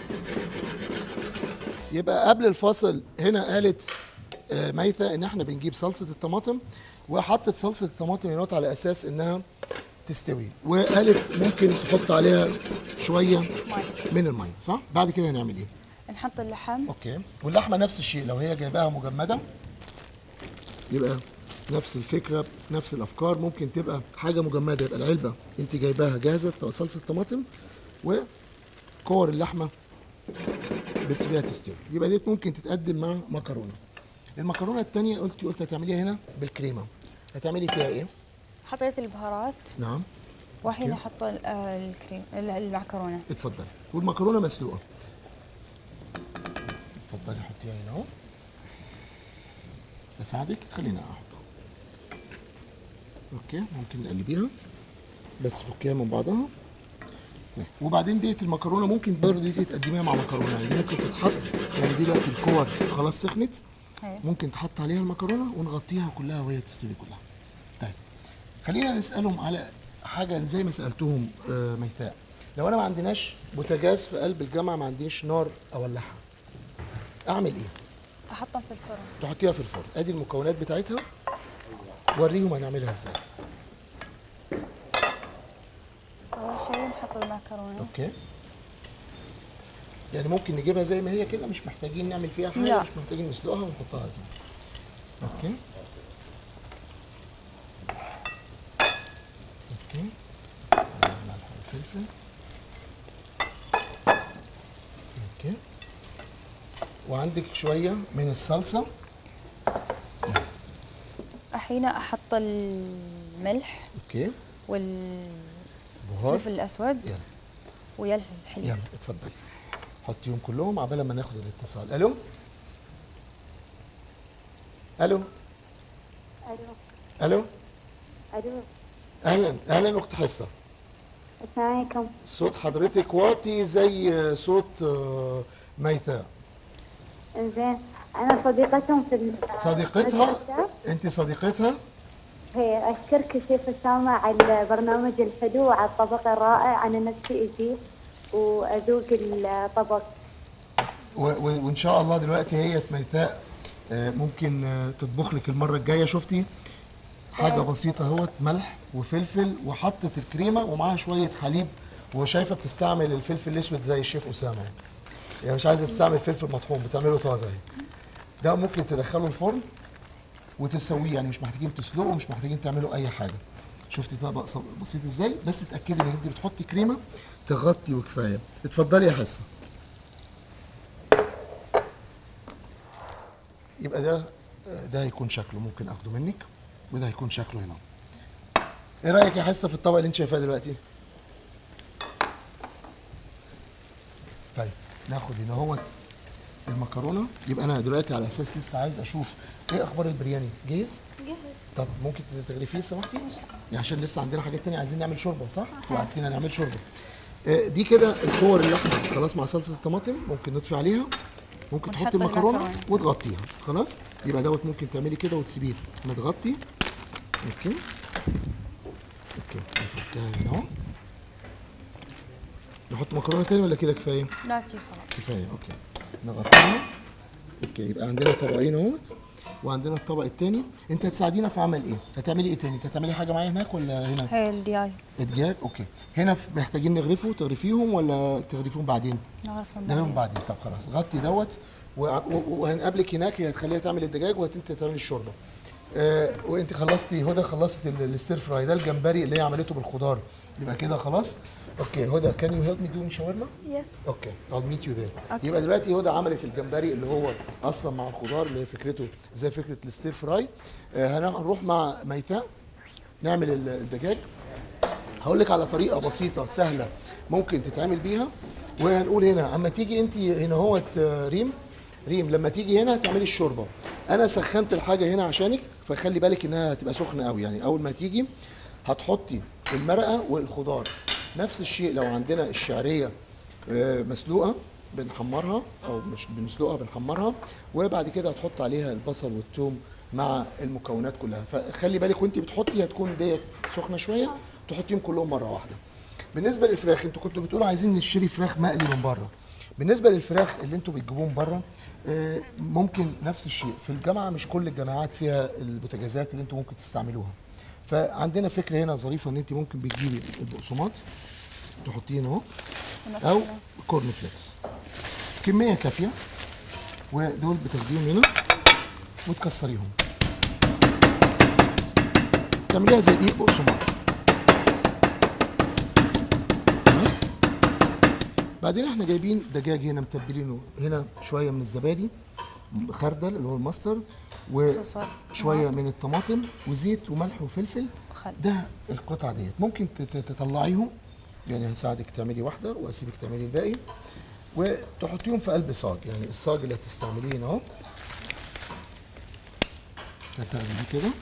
Speaker 2: يبقى قبل الفاصل هنا قالت آه، ميتة ان احنا بنجيب صلصه الطماطم وحطت صلصه الطماطم هنا على اساس انها تستوي وقالت ممكن تحط عليها شويه من الميه صح بعد كده هنعمل ايه
Speaker 6: نحط اللحم
Speaker 2: اوكي واللحمه نفس الشيء لو هي جايباها مجمده يبقى نفس الفكره نفس الافكار ممكن تبقى حاجه مجمده يبقى العلبه انت جايباها جاهزه بتبقى صلصه طماطم كور اللحمه بتسيبيها تستوي يبقى ديت ممكن تتقدم مع مكرونه المكرونه الثانيه قلت قلت هتعمليها هنا بالكريمه هتعملي فيها ايه
Speaker 6: حطيت البهارات
Speaker 2: نعم
Speaker 6: والحين
Speaker 2: أوكي.
Speaker 6: احط ال- آه، الكريم ال- المعكرونه
Speaker 2: اتفضلي والمكرونه مسلوقه اتفضلي حطيها هنا اهو اساعدك خلينا احطها اوكي ممكن نقلبيها بس فكيها من بعضها وبعدين ديت المكرونه ممكن برضه دي تقدميها مع مكرونه يعني دي ممكن تتحط يعني دي دلوقتي الكور خلاص سخنت
Speaker 6: هي.
Speaker 2: ممكن تحط عليها المكرونه ونغطيها كلها وهي تستوي كلها طيب خلينا نسالهم على حاجه زي ما سالتهم آه، ميثاق لو انا ما عندناش بوتاجاز في قلب الجامعه ما عنديش نار اولعها اعمل ايه
Speaker 6: احطهم في الفرن
Speaker 2: تحطيها في الفرن ادي المكونات بتاعتها وريهم هنعملها ازاي
Speaker 6: اول شيء نحط المعكرونه
Speaker 2: اوكي يعني ممكن نجيبها زي ما هي كده مش محتاجين نعمل فيها حاجه
Speaker 6: لا.
Speaker 2: مش محتاجين نسلقها ونحطها زي اوكي اوكي الملح والفلفل اوكي وعندك شويه من الصلصه
Speaker 6: الحين احط الملح
Speaker 2: اوكي
Speaker 6: والفلفل
Speaker 2: بهار
Speaker 6: الاسود
Speaker 2: يلا
Speaker 6: ويا الحليب
Speaker 2: يلا اتفضلي حطيهم كلهم عبال ما ناخد الاتصال الو الو
Speaker 7: الو
Speaker 2: الو
Speaker 7: الو
Speaker 2: اهلا اهلا اخت حصه
Speaker 7: السلام عليكم
Speaker 2: صوت حضرتك واطي زي صوت آه، ميثاق
Speaker 7: انزين انا صديقتهم في ال-
Speaker 2: صديقتها
Speaker 7: المدرسة.
Speaker 2: انت صديقتها
Speaker 7: هي اشكرك شيف اسامه على البرنامج الحلو وعلى الطبق الرائع انا نفسي اجي واذوق الطبق
Speaker 2: و- و- وان شاء الله دلوقتي هي ميثاق آه، ممكن آه، تطبخ لك المره الجايه شفتي حاجه بسيطه اهوت ملح وفلفل وحطت الكريمه ومعاها شويه حليب وشايفه بتستعمل الفلفل الاسود زي الشيف اسامه يعني. يعني مش عايزه تستعمل فلفل مطحون بتعمله طازه اهي ده ممكن تدخله الفرن وتسويه يعني مش محتاجين تسلقوا مش محتاجين تعملوا اي حاجه شفتي طبق ص- بسيط ازاي بس اتاكدي ان انت بتحطي كريمه تغطي وكفايه اتفضلي يا حصه يبقى ده ده هيكون شكله ممكن اخده منك وده هيكون شكله هنا ايه رايك يا حصه في الطبق اللي انت شايفاه دلوقتي طيب ناخد هنا اهوت المكرونه يبقى انا دلوقتي على اساس لسه عايز اشوف ايه اخبار البرياني جاهز
Speaker 3: جاهز
Speaker 2: طب ممكن تغرفيه سمحتي يعني عشان لسه عندنا حاجات تانية عايزين نعمل شوربه صح وعدتينا نعمل شوربه آه، دي كده الكور اللحمه خلاص مع صلصه الطماطم ممكن نطفي عليها ممكن
Speaker 6: ونحط
Speaker 2: تحطي المكرونه
Speaker 6: المكرونة.
Speaker 2: وتغطيها خلاص يبقى دوت ممكن تعملي كده وتسيبيه متغطي اوكي اوكي نفكها هنا اهو نحط مكرونه تاني ولا كده كفايه
Speaker 6: لا تجي خلاص
Speaker 2: كفايه اوكي نغطيها اوكي يبقى عندنا طبقين اهوت وعندنا الطبق التاني انت هتساعدينا في عمل ايه هتعملي ايه تاني انت هتعملي حاجه معايا هناك ولا هنا
Speaker 6: هاي الدياي
Speaker 2: دجاج اوكي هنا ف- محتاجين نغرفه تغرفيهم ولا تغرفيهم بعدين
Speaker 6: نعرفهم
Speaker 2: نعملهم
Speaker 6: بعدين
Speaker 2: بعدين طب خلاص غطي دوت و- و- وهنقابلك هناك هي هتخليها تعمل الدجاج وانت تعملي الشوربه آه وانت خلصتي هدى خلصت ال- الستير فراي ده الجمبري اللي هي عملته بالخضار يبقى كده خلاص اوكي هدى كان يو هيلب مي دوينج شاورما
Speaker 3: يس
Speaker 2: اوكي I'll meet you there يبقى دلوقتي هدى عملت الجمبري اللي هو اصلا مع الخضار اللي هي فكرته زي فكره الستير فراي آه هن- هنروح مع ميثاق نعمل ال- الدجاج هقول لك على طريقه بسيطه سهله ممكن تتعمل بيها وهنقول هنا اما تيجي انت هنا هوت آه، ريم ريم لما تيجي هنا تعملي الشوربه انا سخنت الحاجه هنا عشانك فخلي بالك انها هتبقى سخنه قوي يعني اول ما تيجي هتحطي المرقه والخضار نفس الشيء لو عندنا الشعريه آه، مسلوقه بنحمرها او مش بنسلقها بنحمرها وبعد كده هتحط عليها البصل والثوم مع المكونات كلها فخلي بالك وانت بتحطي هتكون ديت سخنه شويه تحطيهم كلهم مره واحده بالنسبه للفراخ انتوا كنتوا بتقولوا عايزين نشتري فراخ مقلي من بره بالنسبه للفراخ اللي انتوا بتجيبوه من بره آه، ممكن نفس الشيء في الجامعه مش كل الجامعات فيها البوتاجازات اللي انتوا ممكن تستعملوها فعندنا فكره هنا ظريفه ان انت ممكن بتجيبي البقسماط تحطيه هنا اهو او كورن فليكس كميه كافيه ودول بتاخديهم هنا وتكسريهم تعمليها زي دقيق بقسماط خلاص بعدين احنا جايبين دجاج هنا متبلينه هنا شويه من الزبادي خردل اللي هو الماسترد وشويه من الطماطم وزيت وملح وفلفل
Speaker 6: وخل.
Speaker 2: ده القطعه ديت ممكن تت- تطلعيهم يعني هساعدك تعملي واحده واسيبك تعملي الباقي وتحطيهم في قلب صاج يعني الصاج اللي هتستعمليه هنا اهو هتاخدي دي كده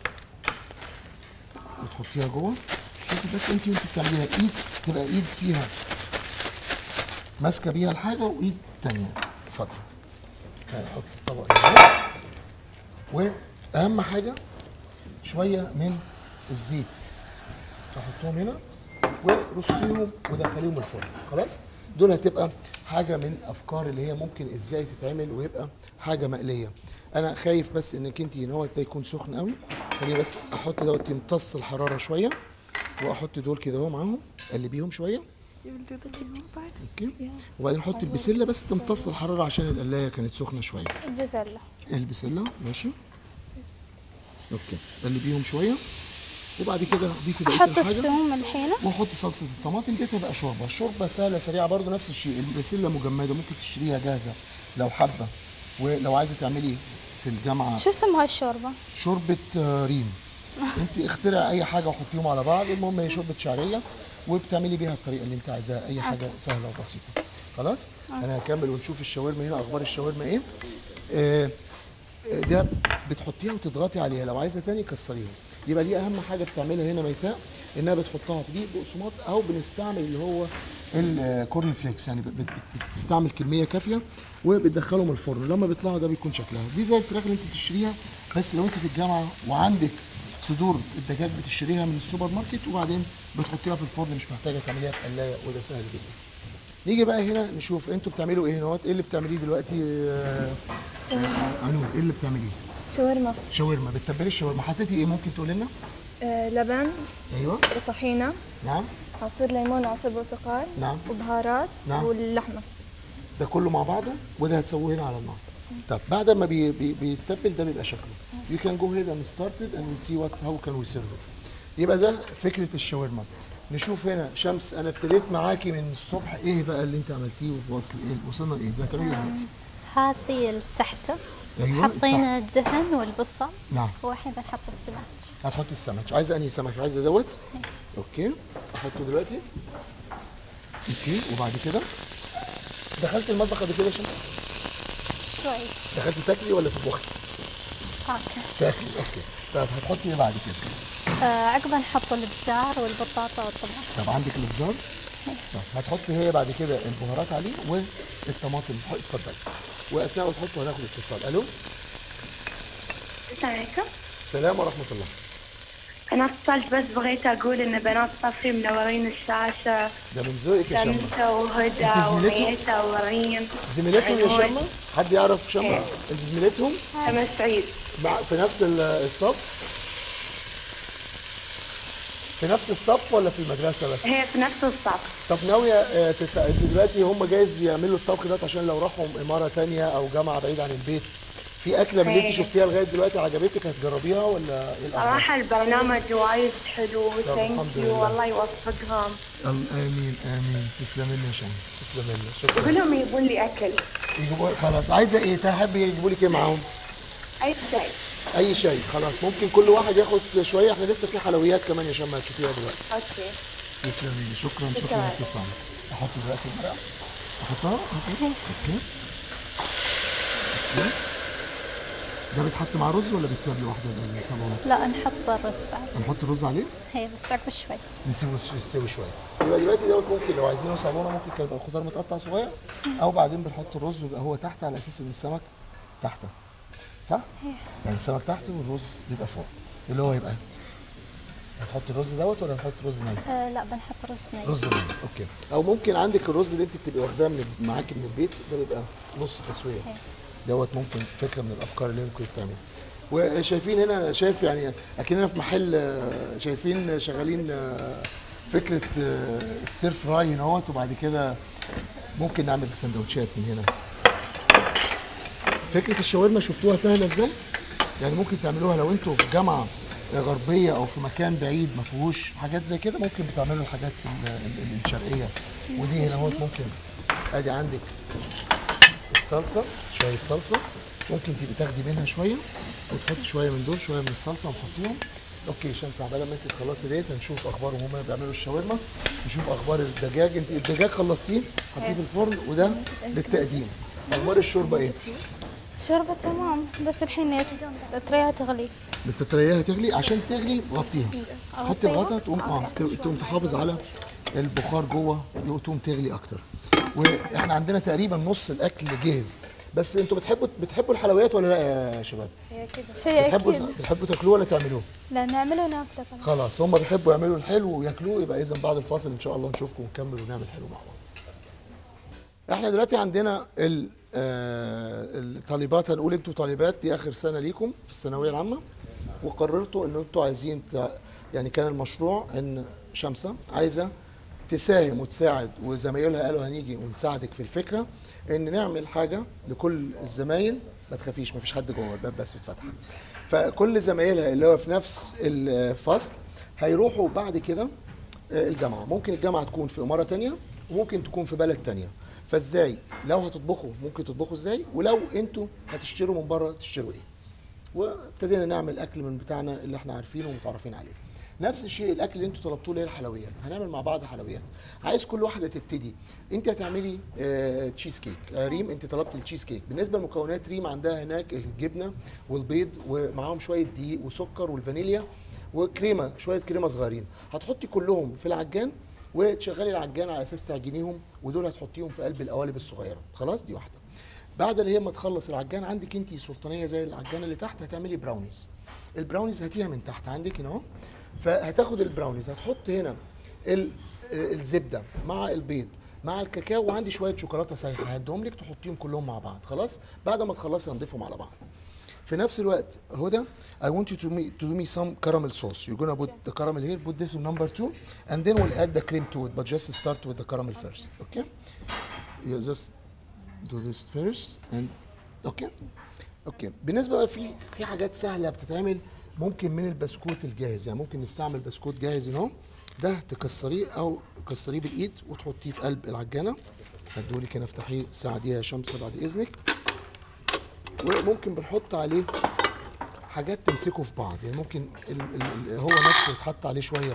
Speaker 2: وتحطيها جوه شوفي بس انت وانت بتعمليها ايد تبقى ايد فيها ماسكه بيها الحاجه وايد تانية اتفضل هنحط الطبق هنا واهم حاجه شويه من الزيت تحطهم هنا ورصيهم ودخليهم الفرن خلاص دول هتبقى حاجه من افكار اللي هي ممكن ازاي تتعمل ويبقى حاجه مقليه انا خايف بس انك انت ان هو ده يكون سخن قوي خليه بس احط دوت يمتص الحراره شويه واحط دول كده اهو معاهم قلبيهم شويه اوكي وبعدين احط البسله بس تمتص الحراره عشان القلايه كانت سخنه شويه
Speaker 3: البسلة
Speaker 2: البسله ماشي اوكي قلبيهم شويه وبعد كده ضيفي بقيه
Speaker 3: احط
Speaker 2: الحاجه
Speaker 3: الثوم الحين
Speaker 2: واحط صلصه الطماطم دي تبقى شوربه الشوربه سهله سريعه برضو نفس الشيء البسله مجمده ممكن تشتريها جاهزه لو حابه ولو عايزه تعملي في الجامعه
Speaker 3: شو اسم هاي الشوربة؟
Speaker 2: شوربه آه، ريم انت اخترع اي حاجه وحطيهم على بعض المهم هي شوربه شعريه وبتعملي بيها الطريقه اللي انت عايزاها اي حاجه سهله وبسيطه خلاص انا هكمل ونشوف الشاورما هنا اخبار الشاورما ايه آه، آه، ده بتحطيها وتضغطي عليها لو عايزه تاني كسريها يبقى دي اهم حاجه بتعملها هنا ميتاء انها بتحطها في دي بقسماط او بنستعمل اللي هو الكورن فليكس يعني بت- بت- بتستعمل كميه كافيه وبتدخلهم الفرن لما بيطلعوا ده بيكون شكلها دي زي الفراخ اللي انت بتشتريها بس لو انت في الجامعه وعندك صدور الدجاج بتشتريها من السوبر ماركت وبعدين بتحطيها في الفرن مش محتاجه تعمليها في قلايه وده سهل جدا نيجي بقى هنا نشوف انتوا بتعملوا ايه هنا ايه اللي بتعمليه دلوقتي آه، عنود ايه اللي بتعمليه
Speaker 6: شاورما
Speaker 2: شاورما بتتبلي الشاورما حطيتي ايه ممكن تقول لنا
Speaker 6: آه لبن
Speaker 2: ايوه
Speaker 6: وطحينة
Speaker 2: نعم
Speaker 6: عصير ليمون وعصير برتقال
Speaker 2: نعم.
Speaker 6: وبهارات
Speaker 2: نعم.
Speaker 6: واللحمة
Speaker 2: ده كله مع بعضه وده هتسويه هنا على النار طب بعد ما بي بي بيتبل ده بيبقى شكله you can go ahead and start it and we'll see what how can we serve it يبقى ده فكره الشاورما نشوف هنا شمس انا ابتديت معاكي من الصبح ايه بقى اللي انت عملتيه ووصل ايه وصلنا لايه ده هتعملي إيه دلوقتي
Speaker 1: هذه التحته
Speaker 2: ايوه
Speaker 1: حطينا الدهن والبصل
Speaker 2: نعم
Speaker 1: والحين بنحط السمك
Speaker 2: هتحطي السمك عايزه انهي سمك عايزه دوت اوكي احطه دلوقتي اوكي وبعد كده دخلت المطبخ قبل كده يا شمس
Speaker 1: شوي
Speaker 2: دخلت تاكلي ولا تطبخي
Speaker 1: هاكا
Speaker 2: تاكلي اوكي طب هتحطي ايه بعد كده
Speaker 1: آه عقبها نحط البزار والبطاطا والطماطم
Speaker 2: طب عندك الابزار طب هتحطي هي بعد كده البهارات عليه والطماطم حط- اتفضلي واثناء ما تحطوا هناخد اتصال الو
Speaker 8: السلام عليكم
Speaker 2: سلام ورحمه الله
Speaker 8: انا اتصلت بس بغيت اقول ان بنات صفي منورين الشاشه
Speaker 2: ده من ذوقك يا شمه
Speaker 8: شمسة وهدى
Speaker 2: أنت زميلتهم؟
Speaker 8: وميتة وريم
Speaker 2: زميلتهم يا
Speaker 8: عنود.
Speaker 2: شمه حد يعرف شمه انت زميلتهم
Speaker 8: أنا سعيد
Speaker 2: مع في نفس ال- الصف في نفس الصف ولا في المدرسه بس
Speaker 8: هي في نفس الصف
Speaker 2: طب ناويه آه، تت- انت دلوقتي هم جايز يعملوا الطبخ ده عشان لو راحوا اماره تانية او جامعه بعيد عن البيت في اكله من اللي انت
Speaker 8: هي.
Speaker 2: شفتيها لغايه دلوقتي عجبتك هتجربيها ولا ايه الاخبار؟
Speaker 8: صراحة البرنامج وايد حلو ثانك
Speaker 2: الحمد
Speaker 8: يو
Speaker 2: لله.
Speaker 8: والله يوفقهم
Speaker 2: ال- امين امين تسلم لنا يا شمس تسلم لنا شكرا
Speaker 8: كلهم يبون لي اكل
Speaker 2: يجيبوا خلاص عايزه ايه تحب يجيبوا لك ايه معاهم؟
Speaker 8: اي شيء
Speaker 2: اي شيء خلاص ممكن كل واحد ياخد شويه احنا لسه في حلويات كمان يا شمس هتشوفيها دلوقتي
Speaker 8: اوكي
Speaker 2: تسلمي لي شكرا شكرا
Speaker 8: شكراً.
Speaker 2: لاتصالك احط دلوقتي الورق احطها اوكي اوكي أوكي. ده بيتحط مع رز ولا بيتساب لوحده ده زي صالونه؟
Speaker 1: لا نحط الرز بعد
Speaker 2: نحط الرز عليه
Speaker 1: هي بس عقب شوي
Speaker 2: نسيبه يس- يستوي شويه يبقى دلوقتي دوت ممكن لو عايزينه صالونه ممكن كان يبقى الخضار متقطع صغير او بعدين بنحط الرز ويبقى هو تحت على اساس ان السمك تحت صح؟ يعني السمك تحت والرز بيبقى فوق اللي هو يبقى هتحط الرز دوت ولا نحط رز ني؟
Speaker 1: آه لا بنحط رز ني
Speaker 2: رز ني اوكي او ممكن عندك الرز اللي انت بتبقي واخداه من معاكي من البيت ده بيبقى نص تسويه دوت ممكن فكره من الافكار اللي ممكن تعمل وشايفين هنا أنا شايف يعني اكننا في محل آه، شايفين شغالين آه، فكره آه، ستير فراي هنا اهوت وبعد كده ممكن نعمل سندوتشات من هنا فكره الشاورما شفتوها سهله ازاي يعني ممكن تعملوها لو انتوا في جامعه غربيه او في مكان بعيد ما فيهوش حاجات زي كده ممكن بتعملوا الحاجات ال- ال- الشرقيه ودي هنا اهوت ممكن ادي عندك الصلصه شويه صلصه ممكن تبقي تاخدي منها شويه وتحطي شويه من دول شويه من الصلصه وتحطيهم اوكي شمس عبال ما انت تخلصي ديت هنشوف اخبارهم هما بيعملوا الشاورما نشوف اخبار الدجاج انت الدجاج خلصتيه حطيه في الفرن وده للتقديم اخبار الشوربه ايه؟
Speaker 3: شوربة تمام بس الحين تريها تغلي
Speaker 2: بتتريها تغلي عشان تغلي غطيها حطي الغطا تقوم اه تقوم تحافظ على البخار جوه تقوم تغلي اكتر واحنا عندنا تقريبا نص الاكل جاهز بس انتوا بتحبوا بتحبوا الحلويات ولا لا يا شباب؟
Speaker 3: شيء
Speaker 2: بتحبوا
Speaker 3: أكيد
Speaker 2: بتحبوا تاكلوه ولا تعملوه؟
Speaker 3: لا نعمله وناكله كمان
Speaker 2: خلاص هم بيحبوا يعملوا الحلو وياكلوه يبقى اذا بعد الفاصل ان شاء الله نشوفكم ونكمل ونعمل حلو مع بعض. احنا دلوقتي عندنا ال- آه، الطالبات هنقول انتوا طالبات دي اخر سنه ليكم في الثانويه العامه وقررتوا ان انتوا عايزين تع- يعني كان المشروع ان شمسه عايزه تساهم وتساعد وزمايلها قالوا هنيجي ونساعدك في الفكره ان نعمل حاجه لكل الزمايل ما تخافيش ما فيش حد جوه الباب بس بيتفتح فكل زمايلها اللي هو في نفس الفصل هيروحوا بعد كده آه، الجامعه ممكن الجامعه تكون في اماره تانية وممكن تكون في بلد تانية فازاي لو هتطبخوا ممكن تطبخوا ازاي ولو انتوا هتشتروا من بره تشتروا ايه وابتدينا نعمل اكل من بتاعنا اللي احنا عارفينه ومتعرفين عليه نفس الشيء الاكل اللي انتوا طلبتوه اللي هي الحلويات هنعمل مع بعض حلويات عايز كل واحده تبتدي انت هتعملي آه تشيز كيك آه ريم انت طلبت التشيز كيك بالنسبه لمكونات ريم عندها هناك الجبنه والبيض ومعاهم شويه دقيق وسكر والفانيليا وكريمه شويه كريمه صغيرين هتحطي كلهم في العجان وتشغلي العجان على اساس تعجنيهم ودول هتحطيهم في قلب القوالب الصغيره خلاص دي واحده بعد اللي هي ما تخلص العجان عندك انت سلطانيه زي العجانه اللي تحت هتعملي براونيز البراونيز هاتيها من تحت عندك هنا اهو فهتاخد البراونيز هتحط هنا ال- آه، الزبده مع البيض مع الكاكاو وعندي شويه شوكولاته سايحه هديهم لك تحطيهم كلهم مع بعض خلاص بعد ما تخلصي هنضيفهم على بعض في نفس الوقت هدى I want you to me to do me some caramel sauce you're gonna put the caramel here put this on number two and then we'll add the cream to it but just start with the caramel first okay you just do this first and okay اوكي بالنسبه بقى في في حاجات سهله بتتعمل ممكن من البسكوت الجاهز يعني ممكن نستعمل بسكوت جاهز هنا ده تكسريه او تكسريه بالايد وتحطيه في قلب العجانه هديهولك هنا افتحيه ساعديها يا شمس بعد اذنك وممكن بنحط عليه حاجات تمسكه في بعض يعني ممكن ال ال ال هو نفسه يتحط عليه شويه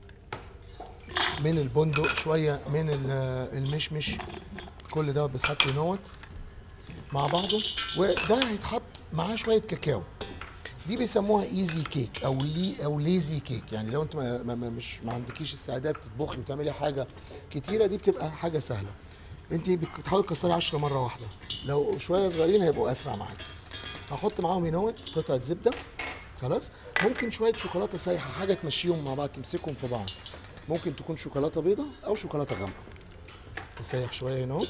Speaker 2: من البندق شويه من ال- المشمش كل ده بيتحط هنا مع بعضه وده هيتحط معاه شويه كاكاو دي بيسموها ايزي كيك او لي او ليزي كيك يعني لو انت ما ما ما- مش ما عندكيش استعداد تطبخي وتعملي حاجه كتيره دي بتبقى حاجه سهله انت بتحاولي تكسري 10 مره واحده لو شويه صغيرين هيبقوا اسرع معاكي هحط معاهم هنا قطعه زبده خلاص ممكن شويه شوكولاته سايحه حاجه تمشيهم مع بعض تمسكهم في بعض ممكن تكون شوكولاته بيضه او شوكولاته غامقه تسيح شويه هنا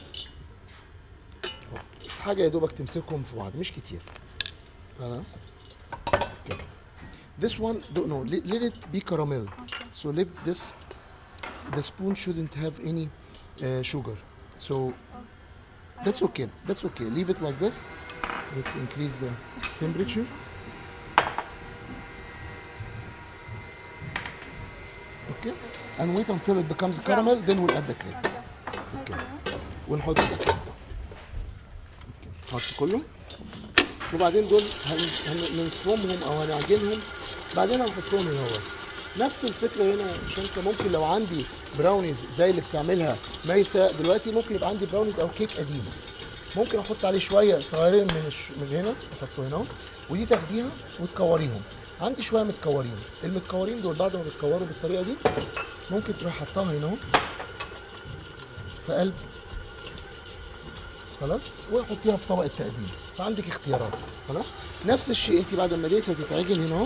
Speaker 2: بس حاجه يا دوبك تمسكهم في بعض مش كتير خلاص كده. This one, don't know, let, let it be caramel. So leave this, the spoon shouldn't have any uh, sugar. So that's okay, that's okay. Leave it like this. Let's increase the temperature. Okay, and wait until it becomes caramel, then we'll add the cream. Okay. ونحط ده كده. نحط كله وبعدين دول هن- هنفرمهم او هنعجنهم بعدين هنحطهم هنا هو نفس الفكره هنا يا شمسه ممكن لو عندي براونيز زي اللي بتعملها ميته دلوقتي ممكن يبقى عندي براونيز او كيك قديم ممكن احط عليه شويه صغيرين من الش... من هنا احطه هنا ودي تاخديها وتكوريهم عندي شويه متكورين المتكورين دول بعد ما بيتكوروا بالطريقه دي ممكن تروح حطها هنا اهو في قلب خلاص وحطيها في طبق التقديم فعندك اختيارات خلاص نفس الشيء انت بعد ما ديت هتتعجن هنا اهو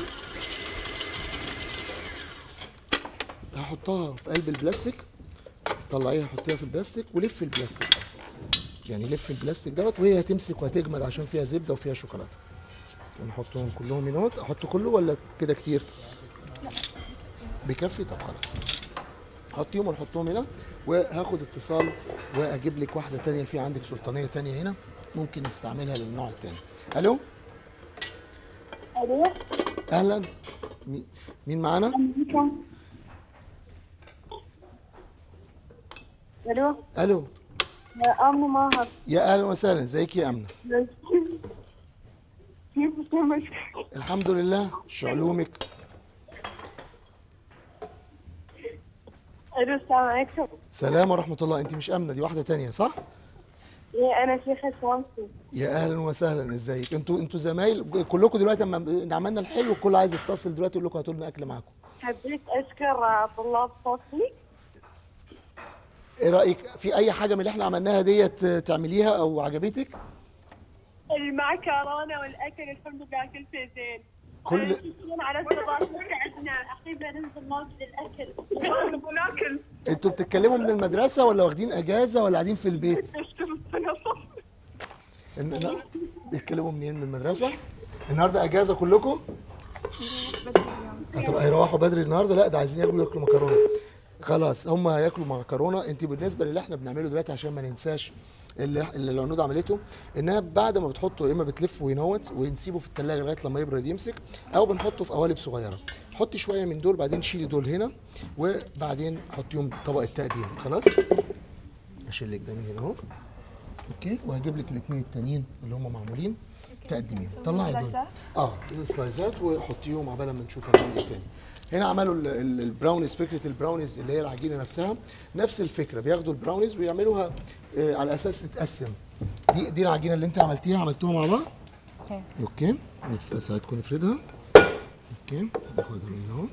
Speaker 2: هحطها في قلب البلاستيك طلعيها حطيها في البلاستيك ولف البلاستيك يعني لف البلاستيك دوت وهي هتمسك وهتجمد عشان فيها زبده وفيها شوكولاته ونحطهم كلهم هنا اهوت. احط كله ولا كده كتير بيكفي طب خلاص حطيهم ونحطهم هنا وهاخد اتصال واجيب لك واحده تانية في عندك سلطانيه تانية هنا ممكن نستعملها للنوع التاني الو
Speaker 7: الو
Speaker 2: اهلا مي- مين معانا
Speaker 7: الو
Speaker 2: الو
Speaker 7: ام ماهر
Speaker 2: يا اهلا وسهلا ازيك يا امنه
Speaker 7: كيف اسمك؟
Speaker 2: الحمد لله شو علومك
Speaker 7: الو السلام عليكم
Speaker 2: سلام ورحمه الله انت مش امنه دي واحده تانية صح
Speaker 7: إيه، انا شيخه شوانسي
Speaker 2: يا اهلا وسهلا ازيك انتوا انتوا زمايل كلكم دلوقتي اما عملنا الحلو الكل عايز يتصل دلوقتي يقول لكم هاتوا لنا اكل معاكم
Speaker 7: حبيت اشكر طلاب صوتي
Speaker 2: ايه رايك في اي حاجه من اللي احنا عملناها ديت تعمليها او عجبتك
Speaker 7: المعكرونه والاكل الحمد لله كل شيء زين
Speaker 2: كل
Speaker 7: يشتغلون على الصباح عندنا اخيرا ننزل ناكل الاكل وناكل
Speaker 2: انتوا بتتكلموا من المدرسه ولا واخدين اجازه ولا قاعدين في البيت إن... لا بيتكلموا منين من المدرسه النهارده اجازه كلكم هتبقى هيروحوا بدري النهارده لا ده عايزين ياكلوا ياكلوا مكرونه خلاص هم هياكلوا مكرونه انت بالنسبه للي احنا بنعمله دلوقتي عشان ما ننساش اللي اللي العنود عملته انها بعد ما بتحطه يا اما بتلفه ينوت ونسيبه في الثلاجه لغايه لما يبرد يمسك او بنحطه في قوالب صغيره حطي شويه من دول بعدين شيلي دول هنا وبعدين حطيهم طبق التقديم خلاص اشيل لك ده من هنا اهو اوكي وهجيب لك الاثنين التانيين اللي هم معمولين تقدميهم طلعي دول اه سلايزات وحطيهم عبال ما نشوف هنعمل ايه تاني هنا عملوا ال- ال- البراونيز فكره البراونيز اللي هي العجينه نفسها نفس الفكره بياخدوا البراونيز ويعملوها آه على اساس تتقسم دي دي العجينه اللي انت عملتيها عملتوها مع بعض اوكي نف- ساعدكم نفردها اوكي ناخدها من هنا اهو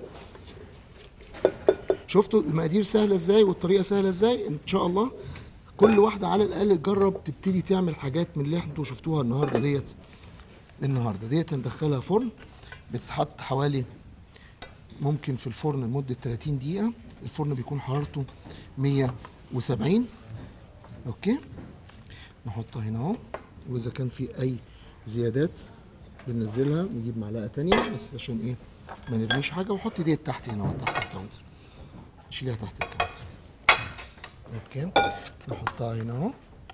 Speaker 2: شفتوا المقادير سهله ازاي والطريقه سهله ازاي ان شاء الله كل واحده على الاقل تجرب تبتدي تعمل حاجات من اللي انتوا شفتوها النهارده ديت النهارده ديت هندخلها فرن بتتحط حوالي ممكن في الفرن لمده 30 دقيقه الفرن بيكون حرارته 170 اوكي نحطها هنا اهو واذا كان في اي زيادات بننزلها نجيب معلقه تانية بس عشان ايه ما نرميش حاجه وحطي ديت تحت هنا اهو تحت الكاونتر شيليها تحت الكاونتر اوكي نحطها هنا اهو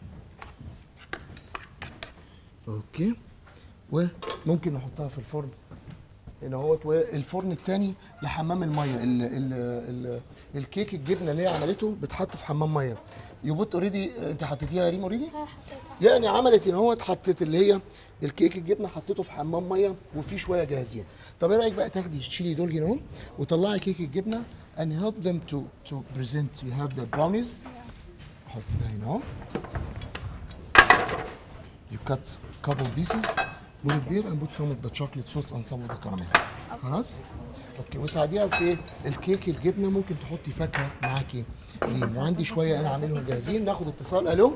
Speaker 2: اوكي وممكن نحطها في الفرن هنا اهوت والفرن الثاني لحمام الميه ال ال ال الكيك الجبنه اللي هي عملته بتحط في حمام ميه يبوت اوريدي انت حطيتيها يا ريم اوريدي يعني عملت هنا اهوت حطت اللي هي الكيك الجبنه حطيته في حمام ميه وفي شويه جاهزين طب ايه رايك بقى تاخدي تشيلي دول هنا اهو وطلعي كيك الجبنه and help them to to present you have the brownies حط ده هنا اهو you cut couple pieces put it there and put some of the chocolate sauce and some of the caramel خلاص اوكي وساعديها في الكيك الجبنه ممكن تحطي فاكهه معاكي ليه وعندي شويه انا عاملهم جاهزين ناخد اتصال الو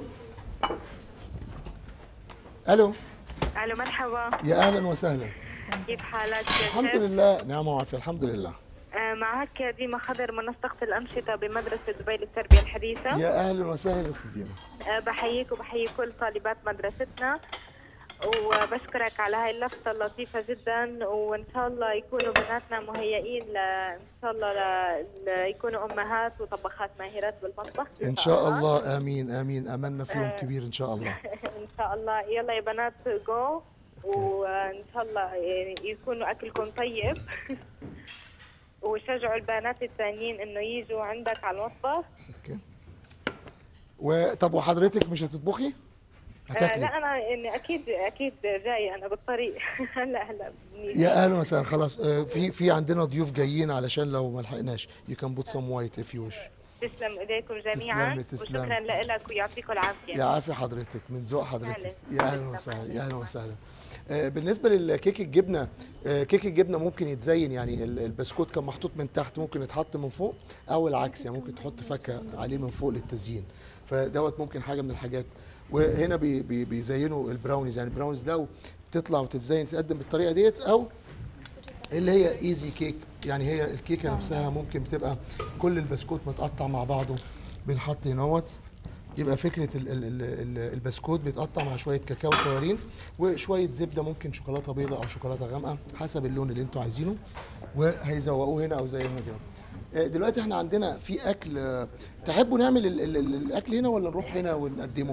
Speaker 2: الو
Speaker 8: الو مرحبا
Speaker 2: يا اهلا وسهلا
Speaker 8: كيف حالك يا
Speaker 2: الحمد
Speaker 8: شيخ؟
Speaker 2: لله نعمه وعافيه الحمد لله
Speaker 8: آه، معك ديما خضر منسقة الأنشطة بمدرسة دبي للتربية الحديثة
Speaker 2: يا اهلا وسهلا في ديما
Speaker 8: آه، بحييك وبحيي كل طالبات مدرستنا وبشكرك على هاي اللفتة اللطيفة جدا وإن شاء الله يكونوا بناتنا مهيئين ل... إن شاء الله ل... ل... يكونوا أمهات وطباخات ماهرات بالمطبخ
Speaker 2: ان شاء الله امين امين املنا في يوم كبير ان شاء الله
Speaker 8: إن شاء الله يلا يا بنات جو وإن شاء الله يعني يكونوا أكلكم طيب وشجعوا البنات الثانيين إنه يجوا عندك على المطبخ
Speaker 2: اوكي وطب وحضرتك مش هتطبخي
Speaker 8: آه
Speaker 2: هتاكلي
Speaker 8: لا انا يعني اكيد اكيد جايه انا بالطريق هلا هلا بنيجي.
Speaker 2: يا اهلا وسهلا خلاص آه، في في عندنا ضيوف جايين علشان لو ما لحقناش you can put some white if you wish
Speaker 8: تسلم ايديكم جميعا
Speaker 2: تسلمي، تسلمي.
Speaker 8: وشكرا لك ويعطيكم العافيه
Speaker 2: يا عافية حضرتك من ذوق حضرتك
Speaker 8: أهلا.
Speaker 2: يا اهلا وسهلا يا اهلا وسهلا آه، بالنسبه للكيك الجبنه آه، كيك الجبنه ممكن يتزين يعني ال- البسكوت كان محطوط من تحت ممكن يتحط من فوق او العكس يعني ممكن تحط فاكهه عليه من فوق للتزيين فدوت ممكن حاجه من الحاجات وهنا بي بي بيزينوا البراونيز يعني البراونيز لو تطلع وتتزين تتقدم بالطريقه ديت او اللي هي ايزي كيك يعني هي الكيكه نفسها ممكن بتبقى كل البسكوت متقطع مع بعضه بنحط هنوت يبقى فكره ال ال ال ال البسكوت بيتقطع مع شويه كاكاو صغيرين وشويه زبده ممكن شوكولاته بيضاء او شوكولاته غامقه حسب اللون اللي انتوا عايزينه وهيزوقوه هنا او زي هنا كده آه، دلوقتي احنا عندنا في اكل آه، تحبوا نعمل ال ال ال الاكل هنا ولا نروح هنا ونقدمه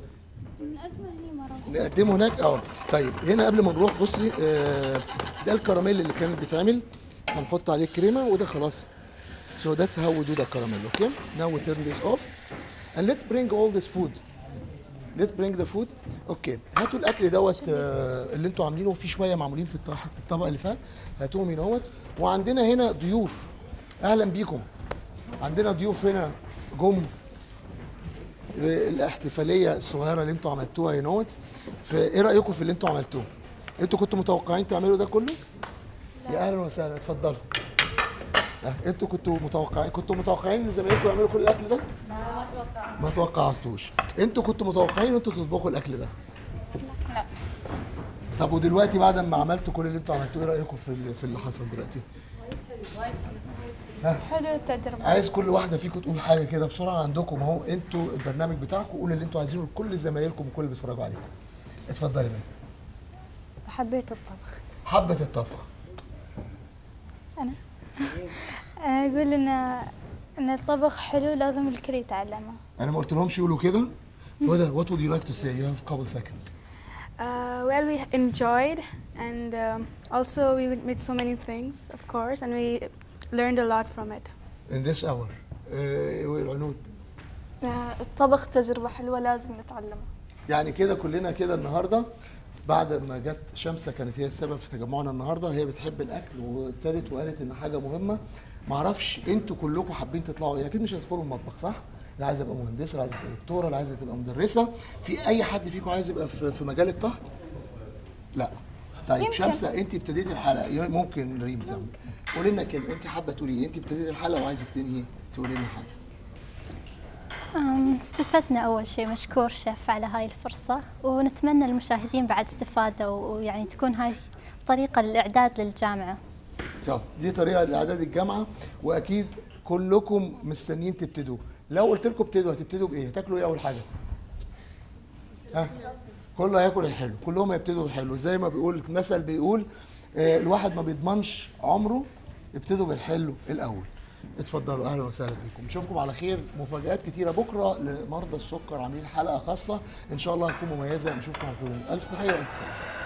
Speaker 2: نقدمه هناك اه طيب هنا قبل ما نروح بصي آه، ده الكراميل اللي كانت بيتعمل هنحط عليه كريمه وده خلاص So that's how we do the caramel, okay? Now we turn this off. and let's bring all this food let's bring the food اوكي هاتوا الاكل دوت آه، اللي انتوا عاملينه في شويه معمولين في الط- الطبق اللي فات هاتوهم هنا اهوت وعندنا هنا ضيوف اهلا بيكم عندنا ضيوف هنا جم الاحتفاليه الصغيره اللي انتوا عملتوها هنا اهوت فايه رايكم في اللي انتوا عملتوه انتوا كنتوا متوقعين تعملوا ده كله يا اهلا وسهلا اتفضلوا آه، انتوا كنتوا متوقعين كنتوا متوقعين ان زمايلكم يعملوا كل الاكل ده ما توقعتوش انتوا كنتوا متوقعين انتوا تطبخوا الاكل ده
Speaker 3: لا
Speaker 2: طب ودلوقتي بعد ما عملتوا كل اللي انتوا عملتوه ايه رايكم في اللي- في اللي حصل دلوقتي
Speaker 3: حلو التجربة
Speaker 2: عايز كل واحده فيكم تقول حاجه كده بسرعه عندكم اهو انتوا البرنامج بتاعكم قولوا اللي انتوا عايزينه لكل زمايلكم وكل اللي بيتفرجوا عليكم اتفضلي مين
Speaker 6: حبيت الطبخ
Speaker 2: حبه الطبخ
Speaker 3: أنا أنا أقول إن إن الطبخ حلو لازم الكل يتعلمه
Speaker 2: انا ما قلت لهمش يقولوا كده وده what would you like to say you have a couple seconds
Speaker 9: Uh, well, we enjoyed, and um, also we made so many things, of course, and we learned a lot from it.
Speaker 2: in this hour آه، والعنود
Speaker 6: الطبخ تجربة حلوة لازم نتعلمها
Speaker 2: يعني كده كلنا كده النهارده بعد ما جت شمسه كانت هي السبب في تجمعنا النهارده هي بتحب الاكل وابتدت وقالت ان حاجه مهمه معرفش انتوا كلكم حابين تطلعوا ايه اكيد مش هتدخلوا المطبخ صح؟ اللي عايزه ابقى مهندسه اللي عايزه تبقى دكتوره اللي عايزه تبقى مدرسه في اي حد فيكم عايز يبقى في, في مجال الطهي؟ لا طيب
Speaker 3: يمكن.
Speaker 2: شمسه انت ابتديتي الحلقه ممكن ريم تعمل قولي لنا كلمه انت حابه تقولي ايه؟ انت ابتديتي الحلقه وعايزك تنهي تقولي لنا حاجه
Speaker 1: أم، استفدنا أول شيء مشكور شيف على هاي الفرصة ونتمنى المشاهدين بعد استفادة و- ويعني تكون هاي طريقة للإعداد للجامعة
Speaker 2: طب دي طريقه لاعداد الجامعه واكيد كلكم مستنيين تبتدوا لو قلت لكم ابتدوا هتبتدوا بايه هتاكلوا ايه اول حاجه ها كله هياكل الحلو كلهم هيبتدوا بالحلو زي ما بيقول المثل بيقول آه، الواحد ما بيضمنش عمره ابتدوا بالحلو الاول اتفضلوا اهلا وسهلا بكم نشوفكم على خير مفاجآت كتيره بكره لمرضى السكر عاملين حلقه خاصه ان شاء الله هتكون مميزه نشوفكم على خير الف تحيه والف سلامه